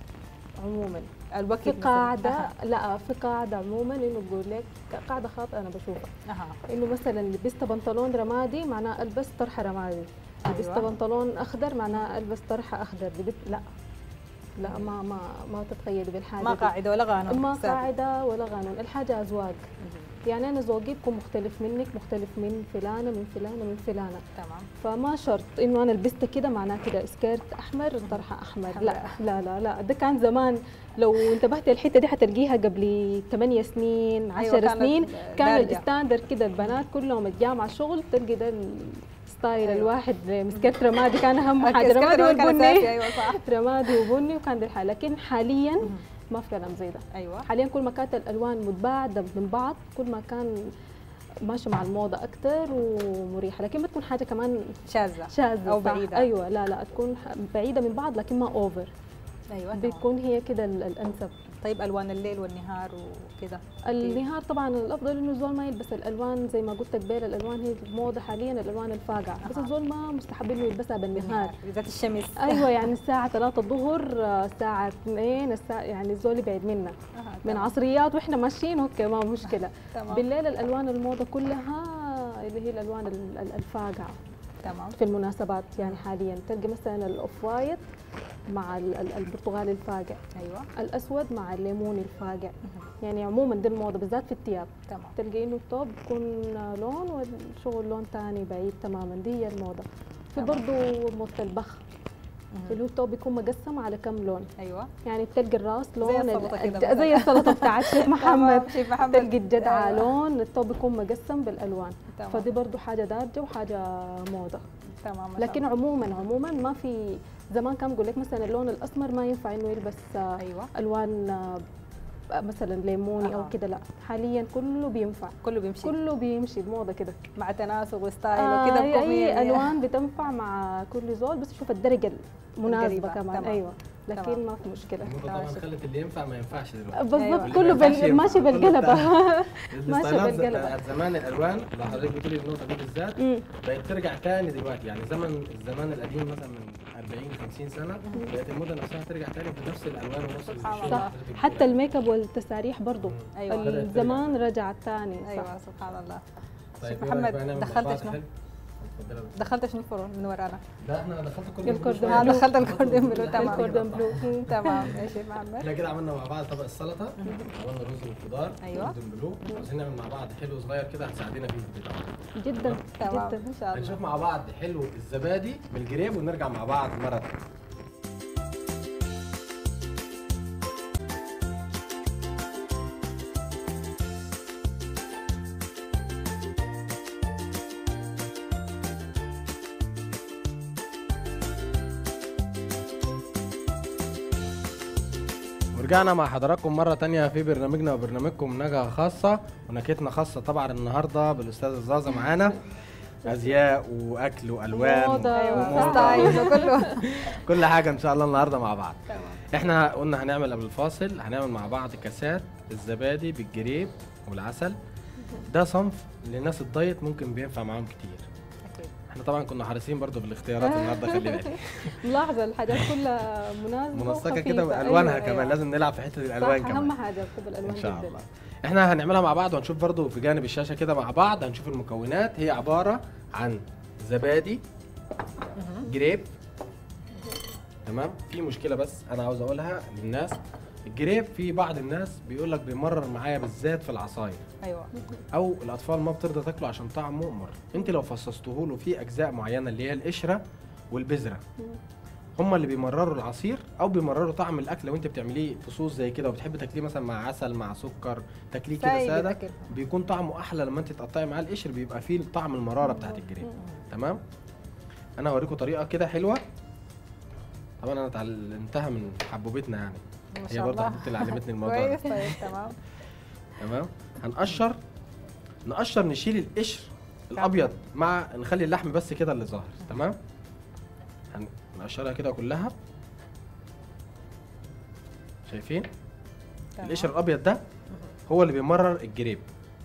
عموما الوقت في مثلاً. قاعدة أها. لا في قاعدة عموما انه بقول لك قاعدة خاطئة انا بشوفها اها انه مثلا لبست بنطلون رمادي معناه البس طرحة رمادي لبست أيوة. بنطلون اخضر معناه البس طرحة اخضر لبست لا لا ما ما ما تتخيلي بالحاجة ما دي. قاعده ولا قانون ما ثابت. قاعدة ولا قانون الحاجة أذواق مهم. يعني أنا ذوقي بكون مختلف منك مختلف من فلانة من فلانة من فلانة تمام فما شرط انه انا لبست كده معناه كده سكيرت احمر طرحه احمر لا حمراء. لا لا لا ده كان زمان لو انتبهت الحته دي حتلقيها قبل 8 سنين 10 أيوة، كانت سنين كان دارجة. الستاندرد كده البنات كلهم الجامعه شغل تلقي ده الستايل أيوة. الواحد سكيرت رمادي كان اهم أوكي، حاجه سكر رمادي كان أساسي، والبني ايوه صح رمادي وبني وكان ده الحال لكن حاليا ما في كلام زي ده ايوه حاليا كل ما كانت الالوان متباعده من بعض كل ما كان ماشي مع الموضه اكثر ومريحه لكن بتكون حاجه كمان شاذه شاذة أو صح. بعيدة. ايوه لا لا تكون ح- بعيدة من بعض لكن ما اوفر ايوه تمام. بيكون هي كده ال- الانسب طيب الوان الليل والنهار وكده النهار طبعا الافضل انه الزول ما يلبس الالوان زي ما قلت قبل الالوان هي الموضه حاليا الالوان الفاقعه بس أها. الزول ما مستحب انه يلبسها بالنهار بالذات الشمس ايوه يعني الساعه 3 الظهر آه، الساعه 2 الساعه يعني الزول يبعد منا أها، من تمام. عصريات واحنا ماشيين اوكي ما مشكله تمام بالليل الالوان الموضه كلها اللي هي الالوان ال- ال- الفاقعه تمام في المناسبات يعني حاليا تلقى مثلا الاوف وايت مع ال- ال- البرتقالي الفاقع ايوه الاسود مع الليموني الفاقع يعني عموما دي الموضه بالذات في الثياب تمام تلقي انه التوب بيكون لون والشغل لون ثاني بعيد تماما دي هي الموضه في تمام. برضه موضه البخ اللي هو الثوب بيكون مقسم على كم لون ايوه يعني بتلقي الراس لون زي ال- السلطة كده الد- مثلاً. زي السلطه بتاعت شيخ محمد تمام، شيخ محمد تلقي الجدعه أيوة. لون الثوب بيكون مقسم بالالوان تمام. فدي برضو حاجه دارجه وحاجه موضه تمام ما شاء لكن عموما عموما ما في زمان كان بيقول لك مثلا اللون الاسمر ما ينفع انه يلبس آه، ايوه الوان آه، مثلا ليموني أها. او كده لا حاليا كله بينفع كله بيمشي كله بيمشي بموضه كده مع تناسق وستايل آه وكده أي- بكون مية اي مية. الوان بتنفع مع كل زول بس شوف الدرجه المناسبه القريبة. كمان تمام. ايوه لكن تمام. ما في مشكله الموضة طبعا خلت اللي ينفع ما ينفعش دلوقتي بالضبط أيوة. كله اللي ما ينفعش بال... ماشي ينفع. كله بالقلبه بتاع- ماشي الستايلات بالقلبة. بتاعت زمان الالوان اللي حضرتك بتقولي النقطه دي بالذات مم. بقت ترجع تاني دلوقتي يعني زمن الزمان القديم مثلا من 40 50 سنه بقت الموضه نفسها ترجع تاني بنفس الالوان ونفس سبحان الشغل الله. صح اللي حضرتك حتى بتقولي الميك اب والتساريح برضو أيوة. بدأت ترجع. الزمان رجع تاني صح ايوه سبحان الله طيب شيخ إيه رأيك محمد بقى نعمل مع دخلت بعض شنو؟ حلو؟ اتفضلي يا دكتور. دخلت شنو فرو من ورانا لا احنا دخلت كل الكوردون آه، بلو. دخلت الكوردون بلو تمام الكوردون بلو مم. تمام يا شيخ محمد احنا كده عملنا مع بعض طبق السلطه عملنا رز بالخضار أيوة. كوردون بلو عايزين نعمل مع بعض حلو صغير كده هتساعدينا فيه في البيت جدا تمام جدا ان شاء الله هنشوف مع بعض حلو الزبادي بالجريب ونرجع مع بعض مره تانية ورجعنا مع حضراتكم مرة تانية في برنامجنا وبرنامجكم نجاة خاصة ونكهتنا خاصة طبعا النهاردة بالأستاذ الزازة معانا أزياء وأكل وألوان موضة. ايوه وموضة. ستايل وكله كل حاجة إن شاء الله النهاردة مع بعض تمام احنا قلنا هنعمل قبل الفاصل هنعمل مع بعض كاسات الزبادي بالجريب والعسل ده صنف لناس الدايت ممكن بينفع معاهم كتير اكيد احنا طبعا كنا حريصين برضو في الاختيارات النهارده خلي بالك ملاحظه الحاجات كلها مناسبه منسقه كده وخفيفة. والوانها أيوة، كمان أيوة. لازم نلعب في حته الالوان صح كمان اهم حاجه بحب الالوان ان شاء جدا الله احنا هنعملها مع بعض وهنشوف برضو في جانب الشاشه كده مع بعض هنشوف المكونات هي عباره عن زبادي جريب تمام في مشكله بس انا عاوز اقولها للناس الجريب في بعض الناس بيقول لك بيمرر معايا بالذات في العصاير ايوه او الاطفال ما بترضى تاكله عشان طعمه مر انت لو فصصته له في اجزاء معينه اللي هي القشره والبذره هما اللي بيمرروا العصير او بيمرروا طعم الاكل لو انت بتعمليه فصوص زي كده وبتحبي تاكليه مثلا مع عسل مع سكر تاكليه كده سايب ساده الأكل. بيكون طعمه احلى لما انت تقطعي معاه القشر بيبقى فيه طعم المراره بتاعت الجريب تمام انا هوريكم طريقه كده حلوه طبعا انا اتعلمتها من حبوبتنا يعني ما هي شاء برضه الله حبيبتي اللي علمتني الموضوع ده كويس طيب تمام تمام هنقشر نقشر نشيل القشر الابيض مع نخلي اللحم بس كده اللي ظاهر تمام هنقشرها كده كلها شايفين تمام. القشر الابيض ده هو اللي بيمرر الجريب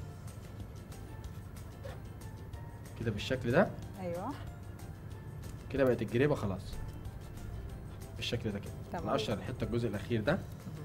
كده بالشكل ده ايوه كده بقت الجريبه خلاص بالشكل ده كده تمام. نقشر الحته الجزء الاخير ده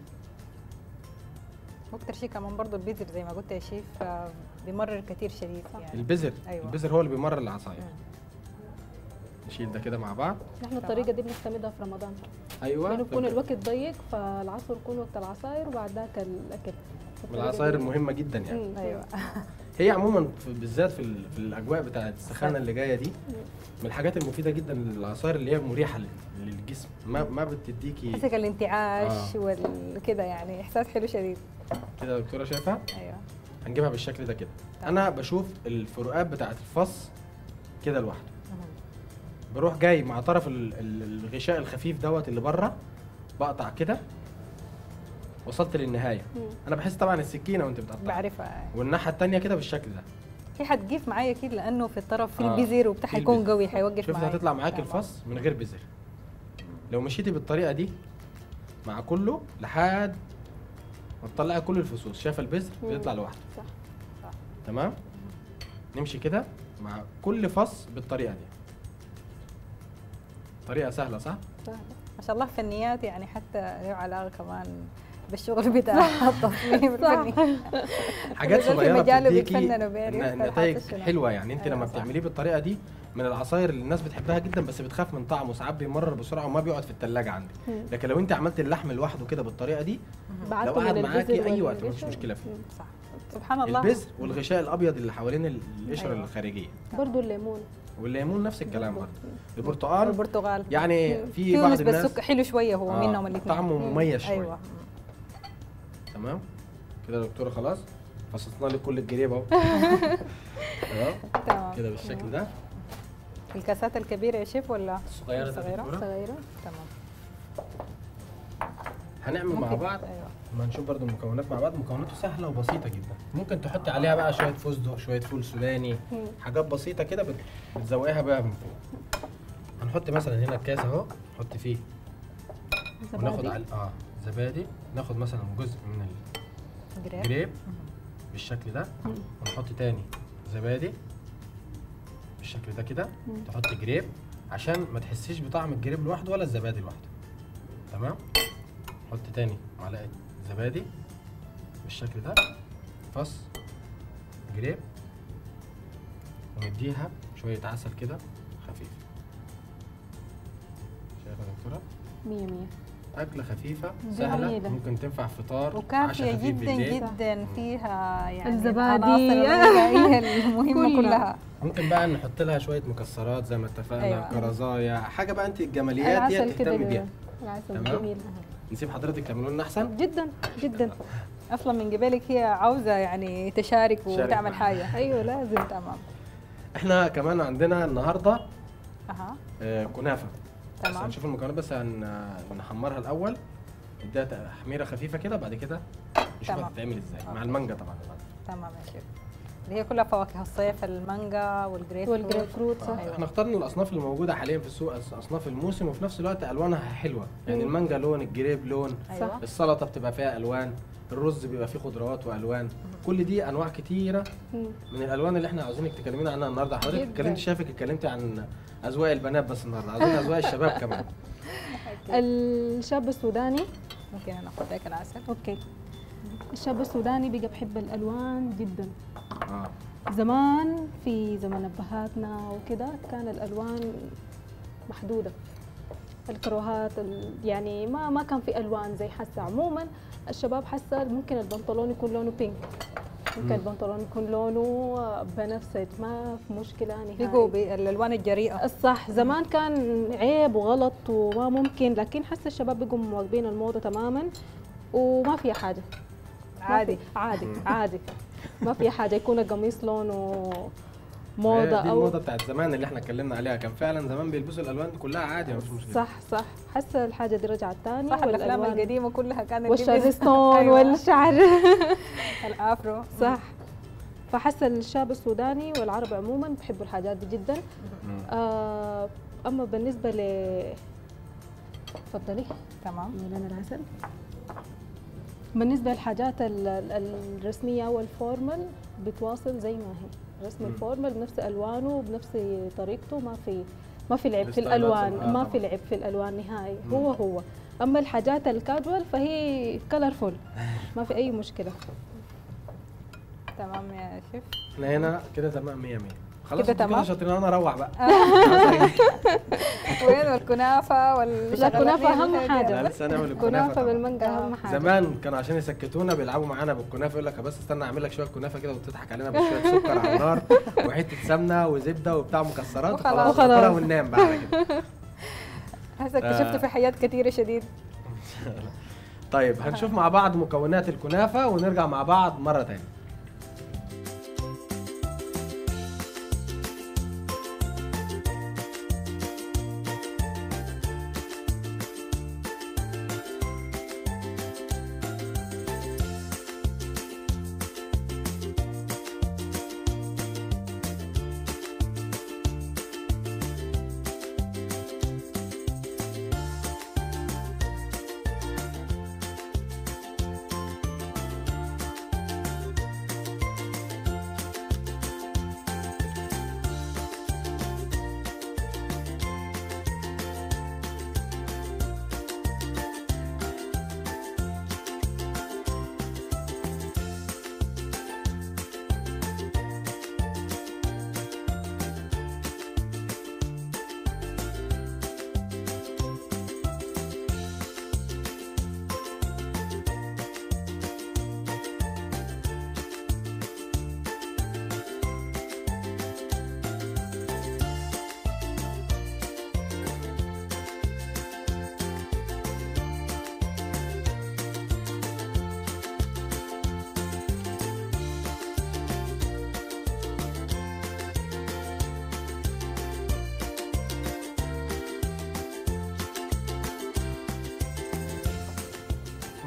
واكتر شيء كمان برضه البذر زي ما قلت يا شيف آه، بيمرر كثير شديد يعني البذر أيوة. البذر هو اللي بيمرر العصاير مم. نشيل ده كده مع بعض نحن الطريقه دي بنعتمدها في رمضان ايوه لانه بيكون الوقت ضيق فالعصر يكون وقت العصاير وبعد ذاك الاكل من العصاير المهمه جدا يعني مم. ايوه هي عموما في بالذات في, ال- في الاجواء بتاعت السخانه اللي جايه دي من الحاجات المفيده جدا للعصاير اللي هي مريحه لل- للجسم ما ما بتديكي حسك الانتعاش آه. والكده يعني احساس حلو شديد كده يا دكتوره شايفه ايوه هنجيبها بالشكل ده كده تمام. انا بشوف الفروقات بتاعت الفص كده لوحده مهم. بروح جاي مع طرف ال- ال- الغشاء الخفيف دوت اللي بره بقطع كده وصلت للنهايه مم. انا بحس طبعا السكينه وانت بتقطع بعرفها والناحيه الثانيه كده بالشكل ده هي حتجيف معايا اكيد لانه في الطرف في آه، البذر وبتاع في حيكون البذر. قوي حيوقف شفت معايا هتطلع معاك تمام. الفص من غير بذر لو مشيتي بالطريقه دي مع كله لحد ما تطلعي كل الفصوص شايفه البذر مم. بيطلع لوحده صح تمام نمشي كده مع كل فص بالطريقه دي طريقه سهله صح سهلة. ما شاء الله فنيات يعني حتى له علاقه كمان بالشغل بتاع التصميم الفني حاجات اللي في صغيره مجاله بتديكي بيتفننوا بيعرف ن- الحاجات نتائج الشنو. حلوه يعني انت أيوة لما صح. بتعمليه بالطريقه دي من العصاير اللي الناس بتحبها جدا بس بتخاف من طعمه ساعات بيمرر بسرعه وما بيقعد في الثلاجه عندك مم. لكن لو انت عملت اللحم لوحده كده بالطريقه دي لو بعدته قعد من معاكي البذر اي وقت مفيش والقشر. مشكله فيه مم. صح سبحان الله البذر والغشاء الابيض اللي حوالين ال- القشره أيوة. الخارجيه برضو الليمون والليمون نفس الكلام برضه البرتقال البرتغال يعني في فيه بعض نسبة الناس سكر حلو شوية هو آه، منهم الاثنين طعمه مميز شوية. ايوه تمام كده يا دكتوره خلاص فصصنا لك كل الجريب اهو تمام تمام كده بالشكل ده الكاسات الكبيرة يا شيف ولا الصغيره دي يا الصغيرة؟ دكتورة. صغيره تمام هنعمل مع ممكن- بعض ايوه ما نشوف برضو المكونات مع بعض مكوناته سهله وبسيطه جدا ممكن تحطي عليها بقى شويه فستق شويه فول سوداني مم. حاجات بسيطه كده بت- بتزوقيها بقى من فوق هنحط مثلا هنا الكاس اهو نحط فيه وناخد زبادي على اه زبادي ناخد مثلا جزء من جريب الجريب بالشكل ده مم. ونحط تاني زبادي بالشكل ده كده مم. تحط جريب عشان ما تحسيش بطعم الجريب لوحده ولا الزبادي لوحده تمام حط تاني معلقه زبادي بالشكل ده فص جريب ونديها شويه عسل كده خفيف شايفه يا دكتوره مية مية اكله خفيفه جميلة. سهله ممكن تنفع فطار عشاء وكافية خفيف جدا بالليل. جدا فيها يعني الزبادي. العناصر الغذائية المهمة كلها. كلها ممكن بقى نحط لها شويه مكسرات زي ما اتفقنا أيوة. كرزايا حاجه بقى انت الجماليات دي العسل تهتمي كده بيها العسل تمام. جميل نسيب حضرتك تعملوا لنا احسن جدا جدا اصلا من قبلك هي عاوزة يعني تشارك تشارك وتعمل معنا. حاجة ايوه لازم تمام احنا كمان عندنا النهارده اها آه، كنافه بس تمام. هنشوف المكونات بس هن... نحمرها الاول نديها تحميره خفيفه كده بعد كده نشوفها تمام. بتتعمل ازاي مع أوكي. المانجا طبعا تمام يا شيف اللي هي كلها فواكه الصيف المانجا والجريب والجريب فروت صح آه، احنا اخترنا الاصناف اللي موجوده حاليا في السوق أص- اصناف الموسم وفي نفس الوقت الوانها حلوه يعني مم. المانجا لون الجريب لون ايوه السلطه بتبقى فيها الوان الرز بيبقى فيه خضروات والوان كل دي انواع كتيره مم. من الالوان اللي احنا عاوزينك تكلمينا عنها النهارده حضرتك جداً. اتكلمت شايفك اتكلمتي عن اذواق البنات بس النهارده عاوزين اذواق الشباب كمان الشاب السوداني ممكن انا اخذ ذاك العسل اوكي الشاب السوداني بقى بحب الالوان جدا اه زمان في زمن ابهاتنا وكده كان الالوان محدوده الكروهات ال- يعني ما ما كان في الوان زي حسه عموما الشباب حسه ممكن البنطلون يكون لونه بينك ممكن مم. البنطلون يكون لونه بنفسج ما في مشكله بقوا نهائي بالالوان الجريئة الصح زمان كان عيب وغلط وما ممكن لكن حس الشباب بقوا مواكبين الموضه تماما وما فيها حاجه ما في- عادي عادي عادي ما في حاجه يكون القميص لونه هي موضه دي او الموضه بتاعت زمان اللي احنا اتكلمنا عليها كان فعلا زمان بيلبسوا الالوان دي كلها عادي مفيش مشكله صح صح حاسه الحاجه دي رجعت تاني صح الافلام والألوان القديمة كلها كانت والشارستون أيوة. والشعر الافرو صح فحاسه الشاب السوداني والعرب عموما بيحبوا الحاجات دي جدا مم. آه اما بالنسبه ل تفضلي تمام من العسل بالنسبة للحاجات ال- ال- الرسمية والفورمال بتواصل زي ما هي رسم مم. الفورمال بنفس ألوانه وبنفس طريقته ما في ما في لعب في الستايلات الألوان آه ما طبعاً. في لعب في الألوان نهائي مم. هو هو أما الحاجات الكاجوال فهي كلرفول ما في أي مشكلة تمام يا شيف احنا هنا كده تمام 100 100 خلاص كده انتوا تمام؟ شاطرين انا اروح بقى وين والكنافة وال لا الكنافة أهم لا، حاجة لسه هنعمل الكنافه كنافة طبعاً. بالمانجا أهم حاجة زمان كانوا عشان يسكتونا بيلعبوا معانا بالكنافه يقول لك بس استنى اعمل لك شويه كنافه كده وتضحك علينا بشويه سكر على النار وحته سمنه وزبده وبتاع مكسرات وخلاص. وخلاص وخلاص. ناكلها وننام بقى على كده هسه اكتشفت في حياة كثيرة شديد طيب هنشوف مع بعض مكونات الكنافه ونرجع مع بعض مره تانية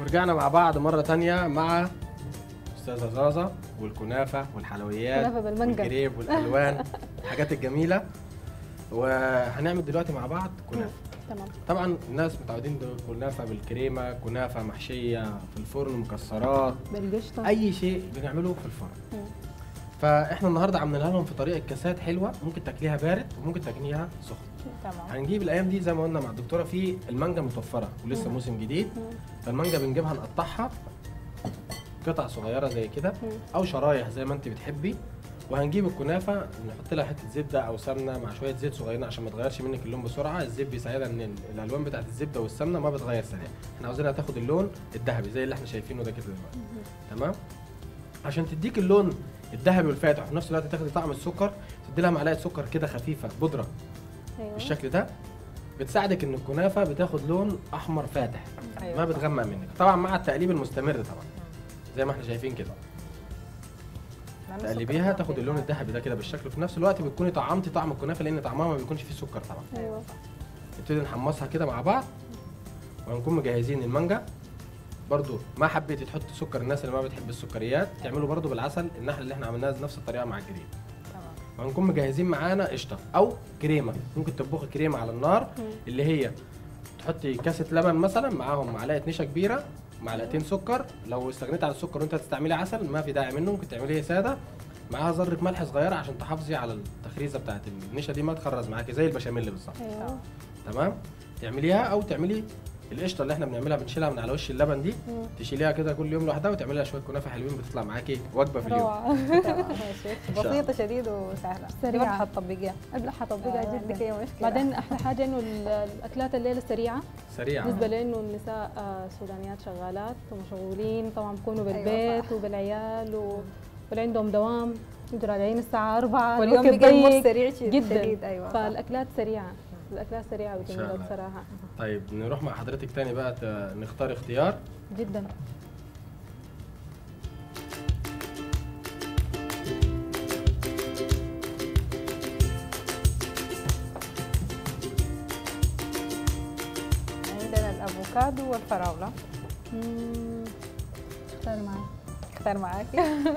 ورجعنا مع بعض مرة تانية مع أستاذة زازا والكنافة والحلويات كنافة بالمانجا. والجريب والألوان الحاجات الجميلة وهنعمل دلوقتي مع بعض كنافة تمام طبعا الناس متعودين ده كنافة بالكريمة كنافة محشية في الفرن مكسرات بالقشطه أي شيء بنعمله في الفرن مم. فاحنا النهارده عاملينها لهم في طريقه كاسات حلوه ممكن تاكليها بارد وممكن تاكليها سخن تمام هنجيب الايام دي زي ما قلنا مع الدكتوره في المانجا متوفره ولسه موسم جديد مم. فالمانجا بنجيبها نقطعها قطع صغيره زي كده مم. او شرايح زي ما انت بتحبي وهنجيب الكنافه نحط لها حته زبده او سمنه مع شويه زيت صغيرين عشان ما تغيرش منك اللون بسرعه الزيت بيساعدها ان ال- الالوان بتاعت الزبده والسمنه ما بتغير سريع احنا عاوزينها تاخد اللون الذهبي زي اللي احنا شايفينه ده كده دلوقتي تمام عشان تديك اللون الذهبي والفاتح وفي نفس الوقت تاخدي طعم السكر تدي لها معلقه سكر كده خفيفه بودره ايوه بالشكل ده بتساعدك ان الكنافه بتاخد لون احمر فاتح أيوة. ما بتغمق منك طبعا مع التقليب المستمر طبعا زي ما احنا شايفين كده لأن تقلبيها السكر تاخد خفيف. اللون الذهبي ده كده بالشكل وفي نفس الوقت بتكوني طعمتي طعم الكنافه لان طعمها ما بيكونش فيه سكر طبعا ايوه نبتدي نحمصها كده مع بعض وهنكون مجهزين المانجا برضو ما حبيتي تحطي سكر الناس اللي ما بتحب السكريات تعملوا برضو بالعسل النحله اللي احنا عملناها نفس الطريقه مع الجريد تمام وهنكون مجهزين معانا قشطه او كريمه ممكن تطبخي كريمه على النار مم. اللي هي تحطي كاسه لبن مثلا معاهم معلقه نشا كبيره معلقتين سكر لو استغنيت عن السكر وانت هتستعملي عسل ما في داعي منه ممكن تعمليه ساده معاها ذره ملح صغيره عشان تحافظي على التخريزه بتاعت النشا دي ما تخرز معاكي زي البشاميل بالظبط ايوه تمام تعمليها او تعملي القشطه اللي احنا بنعملها بنشيلها من على وش اللبن دي مم. تشيليها كده كل يوم لوحدها وتعملي لها شويه كنافه حلوين بتطلع معاكي وجبه في اليوم روعه تمام ماشي شاء الله. بسيطة شديد وسهلة سريعة. دي ما حتطبقيها ابدا حطبقها آه، عندك جدا أي مشكلة بعدين احلى حاجه انه ال- الاكلات الليله سريعه سريعه بالنسبه لانه النساء آه، سودانيات شغالات ومشغولين طبعا بيكونوا أيوة بالبيت صح. وبالعيال و... واللي عندهم دوام يجوا راجعين الساعه 4 واليوم الوقت بقى الموت ضيق سريع شديد جدا شديد، أيوة صح. فالاكلات سريعه الاكلات سريعه شاء وجميله الله. بصراحه طيب نروح مع حضرتك تاني بقى ت- نختار اختيار جدا عندنا الافوكادو والفراوله مم، اختار معي اختار معاك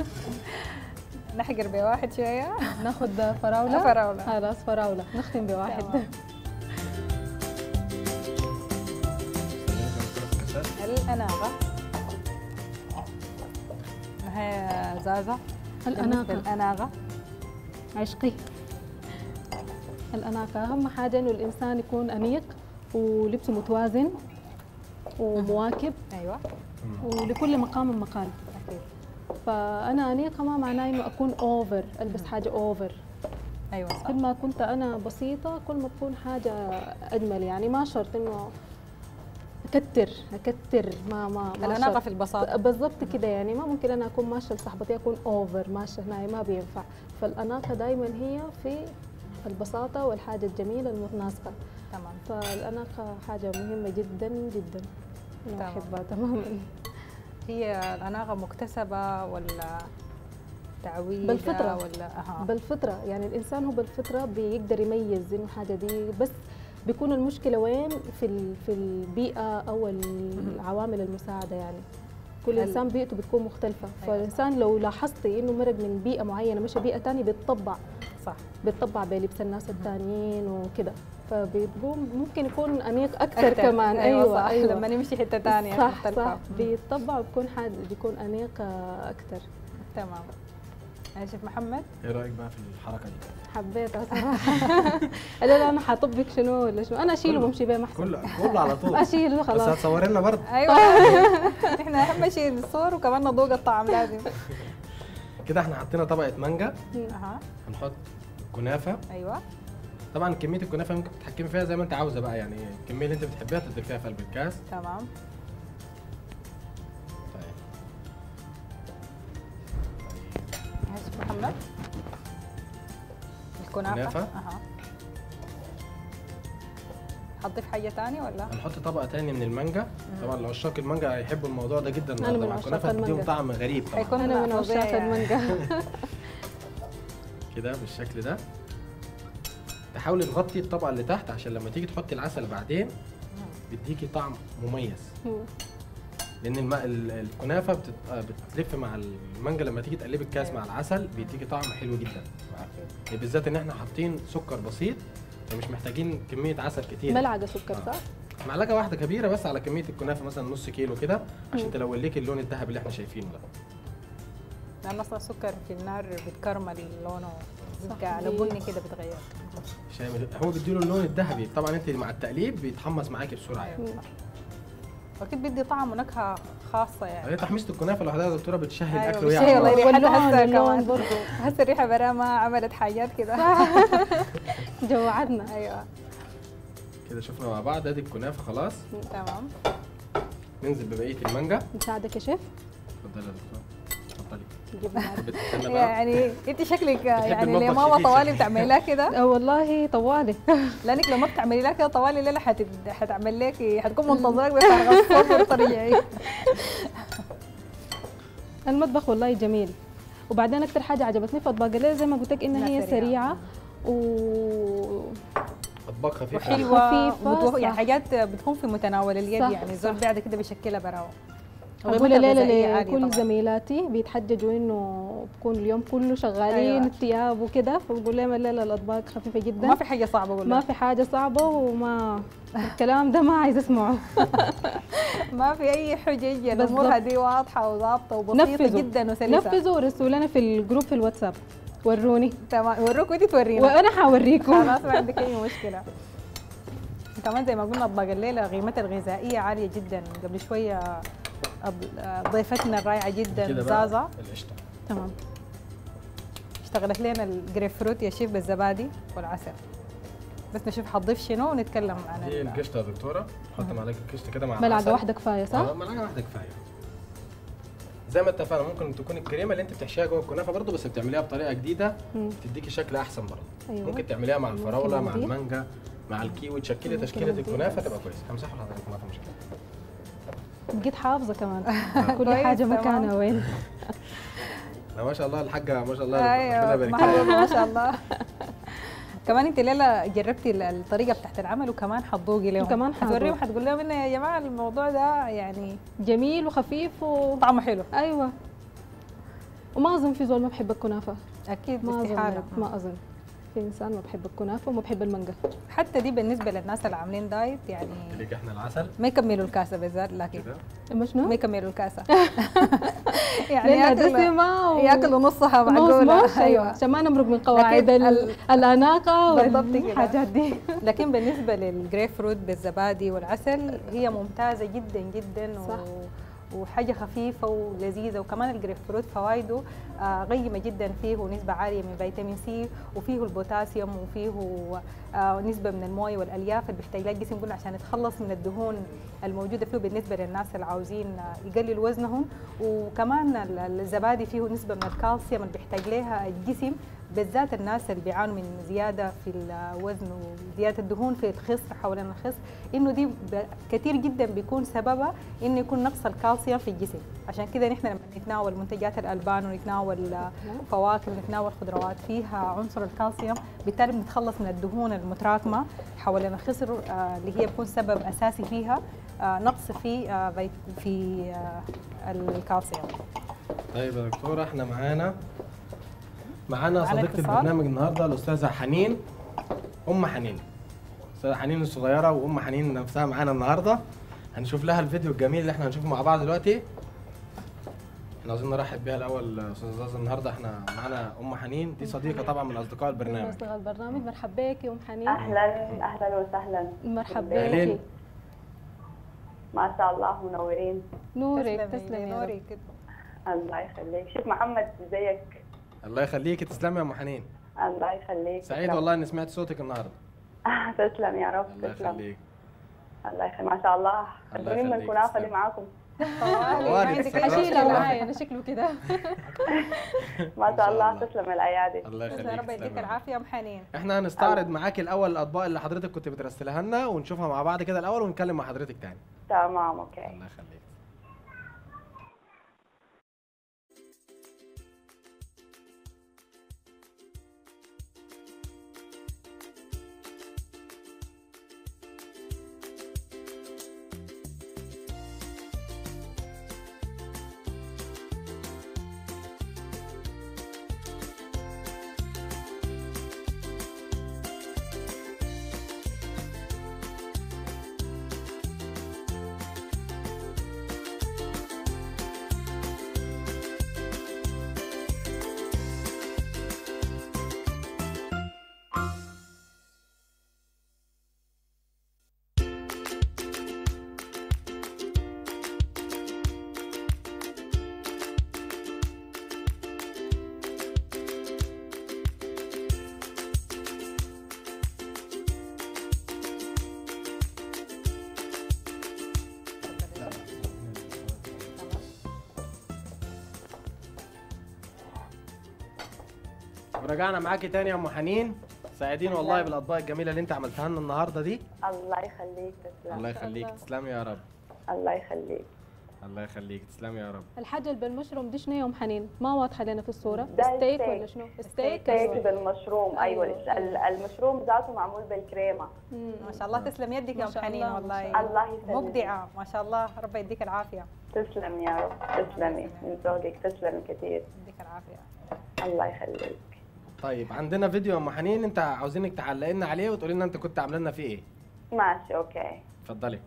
نحقر بواحد شويه ناخذ فراوله فراولة. خلاص فراوله نختم بواحد تمام. الاناغه هي زازا الاناقه بالنسبة الاناغه عشقي الأناقة أهم حاجة إنه الإنسان يكون أنيق ولبسه متوازن ومواكب ايوه ولكل مقام مقال اكيد فأنا أنيقة ما معناه إنه أكون أوفر ألبس حاجة أوفر ايوه صح كل ما كنت أنا بسيطة كل ما تكون حاجة أجمل يعني ما شرط إنه أكتر أكتر ما ما ما الاناقه شرط. في البساطه بالضبط كده يعني ما ممكن انا اكون ماشيه لصاحبتي اكون اوفر ماشيه هنا ما بينفع فالاناقه دائما هي في البساطه والحاجه الجميله المتناسقه تمام فالاناقه حاجه مهمه جدا جدا انا تمام. بحبها تماما هي الاناغه مكتسبه ولا تعويض بالفطرة. ولا اها بالفطره يعني الانسان هو بالفطره بيقدر يميز انه الحاجه دي بس بيكون المشكله وين في ال- في البيئه او العوامل المساعده يعني كل هل- انسان بيئته بتكون مختلفه أيوة. فالانسان لو لاحظتي انه مرق من بيئه معينه مشى بيئه ثانيه بيتطبع صح بيتطبع بلبس الناس التانيين وكده فبيقوم ممكن يكون انيق اكثر كمان ايوه, ايوه صح ايوه لما نمشي حته ثانيه صح صح بيتطبع وبيكون حاجه بيكون انيق اكثر تمام يا شيخ محمد ايه رايك بقى في الحركه دي حبيتها صراحه لا لا انا حطبق شنو ولا شنو انا اشيله كله. وبمشي بيه محسن كله كله على طول اشيله بس خلاص هتصوري لنا برضه ايوه احنا اهم شيء الصور وكمان نذوق الطعم لازم كده احنا حطينا طبقه مانجا اها هنحط كنافه ايوه طبعا كميه الكنافه ممكن تتحكمي فيها زي ما انت عاوزه بقى يعني الكميه اللي انت بتحبيها تضيفيها في قلب الكاس تمام طيب يا شيخ محمد الكنافه كنافة. اها حتضيف حاجه ثانيه ولا هنحط طبقه تاني من المانجا طبعا لو عشاق المانجا هيحبوا الموضوع ده جدا النهارده من مع عشاق الكنافه هتديهم المانجا. طعم غريب طبعا حيكون انا من فظيع عشاق يعني. المانجا كده بالشكل ده تحاولي تغطي الطبقه اللي تحت عشان لما تيجي تحطي العسل بعدين بيديكي طعم مميز لان الم... ال- الكنافه بتت... آه، بتلف مع المانجا لما تيجي تقلبي الكاس مع العسل بيديكي طعم حلو جدا بالذات ان احنا حاطين سكر بسيط فمش محتاجين كميه عسل كتير ملعقه سكر صح؟ معلقه واحده كبيره بس على كميه الكنافه مثلا نص كيلو كده عشان تلون لك اللون الذهبي اللي احنا شايفينه ده لان اصلا السكر في النار بتكرمل لونه صح. بيبقى على بني كده بتغير شايف هو بيديله اللون الذهبي طبعا انت مع التقليب بيتحمص معاكي بسرعه يعني واكيد بيدي طعم ونكهه خاصه يعني هي تحميصه الكنافه لوحدها يا دكتوره بتشهي أيوة، الاكل بتشهي وهي والله على ريحتها واللون- هسه اللون كمان برضو. هسه الريحه برا ما عملت حاجات كده جوعتنا ايوه كده شفنا مع بعض ادي الكنافه خلاص تمام ننزل ببقيه المانجا نساعدك يا شيف اتفضلي يا دكتوره اتفضلي نجيب معاك. بتستنى بقى يعني انت شكلك يعني المطبخ ليه ماما شديد. طوالي بتعملي لها كده آه والله طوالي لانك لو ما بتعملي لها كده طوالي الليله حتد... حتعمل لك حتكون منتظرك بفارغ الصبر طبيعي المطبخ والله جميل وبعدين اكثر حاجه عجبتني في اطباق الليل زي ما قلت لك انها إنها هي سريعة. سريعه و اطباق خفيفه وحلوه خفيفة، وتو... صح. يعني حاجات بتكون في متناول اليد صح، يعني الزول صح. بيعد كده بيشكلها براو اقول وقيمتها ليلى الغذائية عالية لكل طبعاً. زميلاتي بيتحججوا انه بكون اليوم كله شغالين أيوة. أيوة. الثياب وكده فبقول لهم الليله الاطباق خفيفه جدا ما في حاجه صعبه ولا ما في حاجه صعبه وما الكلام ده ما عايز اسمعه ما في اي حجج بالضبط. الامور هذه واضحه وظابطه وبسيطه نفذوا. جدا وسلسه نفذوا ورسلوا لنا في الجروب في الواتساب وروني تمام وروك ودي تورينا وانا حوريكم خلاص ما عندك اي مشكله كمان زي ما قلنا اطباق الليله قيمتها الغذائيه عاليه جدا قبل شويه أب- ضيفتنا الرائعه جدا كده بقى زازا القشطه تمام اشتغلت لنا الجريب فروت يا شيف بالزبادي والعسل بس نشوف حتضيف شنو ونتكلم عن دي ال- القشطه يا دكتوره حط معلقه القشطه كده مع ملعقه العسل. واحده كفايه صح؟ اه ملعقه واحده كفايه زي ما اتفقنا ممكن تكون الكريمه اللي انت بتحشيها جوه الكنافه برضه بس بتعمليها بطريقه جديده مم. تديكي شكل احسن برضه أيوة. ممكن تعمليها مع ممكن الفراوله مع نديها. المانجا مع الكيوي تشكلي ممكن تشكيله نديها الكنافه بس. تبقى كويسه همسحه لحضرتك ما في مشكله بقيت حافظه كمان كل كويس، حاجه تمام. مكانها وين لا ما شاء الله الحاجه ما شاء الله ربنا ايوه يبارك لها محبوبه ما شاء الله كمان انت ليلى جربتي ال- الطريقه بتاعت العمل وكمان حتذوقي لهم وكمان حذوق. حتوريهم حتقول لهم انه يا جماعه الموضوع ده يعني جميل وخفيف و... طعمه حلو ايوه وما اظن في زول ما بحب الكنافه اكيد ما استحاله اظن ما اظن في انسان ما بحب الكنافه وما بحب المانجا حتى دي بالنسبه للناس اللي عاملين دايت يعني ليك احنا العسل ما يكملوا الكاسه بالذات لكن كده اما شنو؟ ما يكملوا الكاسه يعني لانها ياكلوا دسمه و... ياكلوا نصها نص معقوله مش ايوه عشان ما نمرق من قواعد لكن ال... ال- الاناقه بالضبط كده. والحاجات دي لكن بالنسبه للجريب فروت بالزبادي والعسل هي ممتازه جدا جدا صح. و... وحاجه خفيفه ولذيذه وكمان الجريب فروت فوائده آه قيمه جدا فيه نسبه عاليه من فيتامين سي وفيه البوتاسيوم وفيه آه نسبه من المويه والالياف اللي بيحتاج لها الجسم قلنا عشان يتخلص من الدهون الموجوده فيه بالنسبه للناس اللي عاوزين آه، يقللوا وزنهم وكمان ال- الزبادي فيه نسبه من الكالسيوم اللي بيحتاج لها الجسم بالذات الناس اللي بيعانوا من زياده في الوزن وزياده الدهون في الخصر حوالين الخصر انه دي ب- كثير جدا بيكون سببها انه يكون نقص الكالسيوم في الجسم عشان كده نحن لما نتناول منتجات الالبان ونتناول آه، فواكه ونتناول خضروات فيها عنصر الكالسيوم بالتالي بنتخلص من الدهون المتراكمه حوالين الخصر آه، اللي هي بيكون سبب اساسي فيها آه، نقص في آه، فيت- في آه، الكالسيوم طيب يا دكتوره احنا معانا معانا معانا صديقه اتصال. البرنامج النهارده الاستاذه حنين ام حنين استاذه حنين الصغيره وام حنين نفسها معانا النهارده هنشوف لها الفيديو الجميل اللي احنا هنشوفه مع بعض دلوقتي احنا عاوزين نرحب بيها الاول استاذه زازا النهارده احنا معانا ام حنين دي صديقه طبعا من اصدقاء البرنامج اشتغل البرنامج مرحبا بك يا ام حنين اهلا اهلا وسهلا مرحبا أهلين. بك ما شاء الله منورين نورك تسلمي، تسلمي يا رب. نورك كده. الله يخليك شوف محمد ازيك الله يخليكي تسلمي يا ام حنين الله يخليك سعيد تسلم. والله اني سمعت صوتك النهارده تسلم يا رب الله تسلم يخليك الله يخليك ما شاء الله الله خلوني من يخليك، الكنافه تسلم. اللي معاكم طوالي، ما عندك أي اشيلها اشيلها مشكلة. معايا انا شكله كده ما إن شاء شاء الله الله. تسلم الايادي الله بس يخليك يا رب يديك تسلمي. العافيه يا ام حنين احنا هنستعرض معاكي الاول الاطباق اللي حضرتك كنت بترسلها لنا ونشوفها مع بعض كده الاول ونتكلم مع حضرتك تاني تمام اوكي الله يخليك ورجعنا معاكي تاني يا ام حنين ساعدين والله بالاطباق الجميله اللي انت عملتها لنا النهارده دي الله يخليك تسلم الله يخليك الله. تسلمي يا رب الله يخليك الله يخليك تسلمي يا رب الحاجه اللي بالمشروم دي شنو يا ام حنين ما واضحه لنا في الصوره ده ستيك ستيك. ولا شنو ستيك ستيك أيوة. بالمشروم ايوه أيوة. ال- المشروم ذاته معمول بالكريمه مم. ما شاء الله تسلم يدك يا ما ام شاء حنين الله، ما والله شاء الله يسلمك مبدعه ما شاء الله رب يديك العافيه تسلم يا رب تسلمي من ذوقك تسلمي كثير يديك العافيه الله يخليك طيب عندنا فيديو يا ام حنين انت عاوزينك تعلقي لنا عليه وتقولي لنا انت كنت عامله لنا فيه ايه ماشي اوكي اتفضلي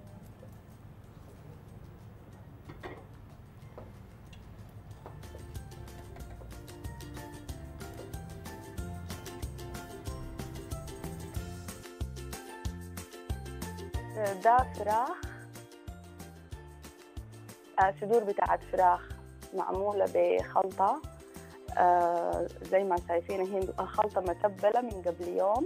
ده فراخ آه، صدور بتاعت فراخ معمولة بخلطة آه، زي ما شايفين هي خلطة متبلة من قبل يوم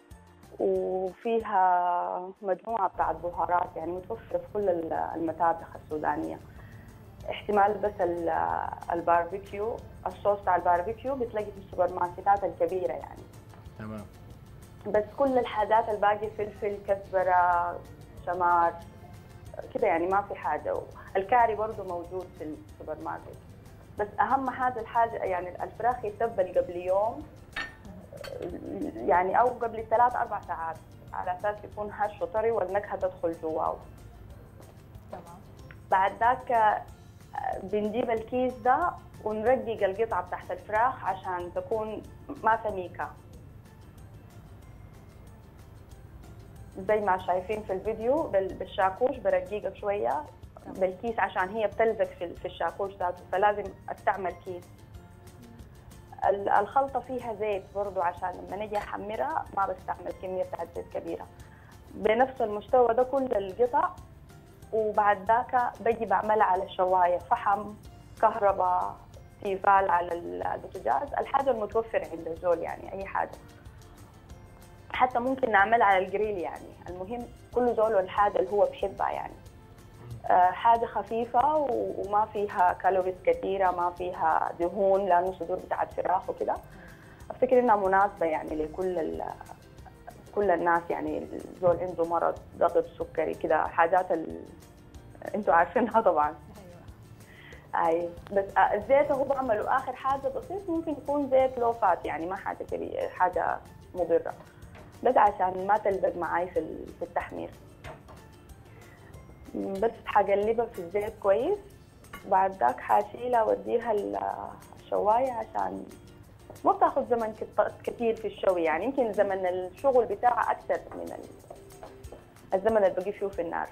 وفيها مجموعة بتاعت بهارات يعني متوفرة في كل ال- المطابخ السودانية احتمال بس ال- الباربيكيو الصوص بتاع الباربيكيو بتلاقي في السوبر ماركتات الكبيرة يعني تمام بس كل الحاجات الباقي فلفل كزبرة شمار كده يعني ما في حاجة الكاري برضو موجود في السوبر ماركت بس أهم حاجة الحاجة يعني الفراخ يتبل قبل يوم يعني أو قبل ثلاث أربع ساعات على أساس يكون هش وطري والنكهة تدخل جواه تمام بعد ذاك آه، بنجيب الكيس ده ونرقق القطعة تحت الفراخ عشان تكون ما سميكة زي ما شايفين في الفيديو بال- بالشاكوش برقيقة شوية بالكيس عشان هي بتلزق في في الشاكوش ذاته فلازم استعمل كيس ال- الخلطة فيها زيت برضو عشان لما نجي احمرها ما بستعمل كمية بتاعت زيت كبيرة بنفس المستوى ده كل القطع وبعد ذاك بجي بعملها على الشوايه فحم كهرباء تيفال على البوتاجاز الحاجه المتوفره عند الزول يعني اي حاجه حتى ممكن نعملها على الجريل يعني المهم كل زول والحاجه اللي هو بحبها يعني آه، حاجه خفيفه و- وما فيها كالوريز كثيره ما فيها دهون لانه صدور بتاعت فراخ وكده افتكر انها مناسبه يعني لكل ال- كل الناس يعني الزول عنده مرض ضغط سكري كده حاجات ال... انتوا عارفينها طبعا ايوه اي بس آه، الزيت هو بعمله اخر حاجه بسيط ممكن يكون زيت لو فات يعني ما حاجه كبيره حاجه مضره بس عشان ما تلزق معاي في ال- في التحمير م، بس حقلبها في الزيت كويس بعد ذاك حاشيلها واديها ال- الشوايه عشان ما بتاخذ زمن كت- كتير في الشوي يعني يمكن زمن الشغل بتاعها اكثر من ال- الزمن اللي بقي فيه في النار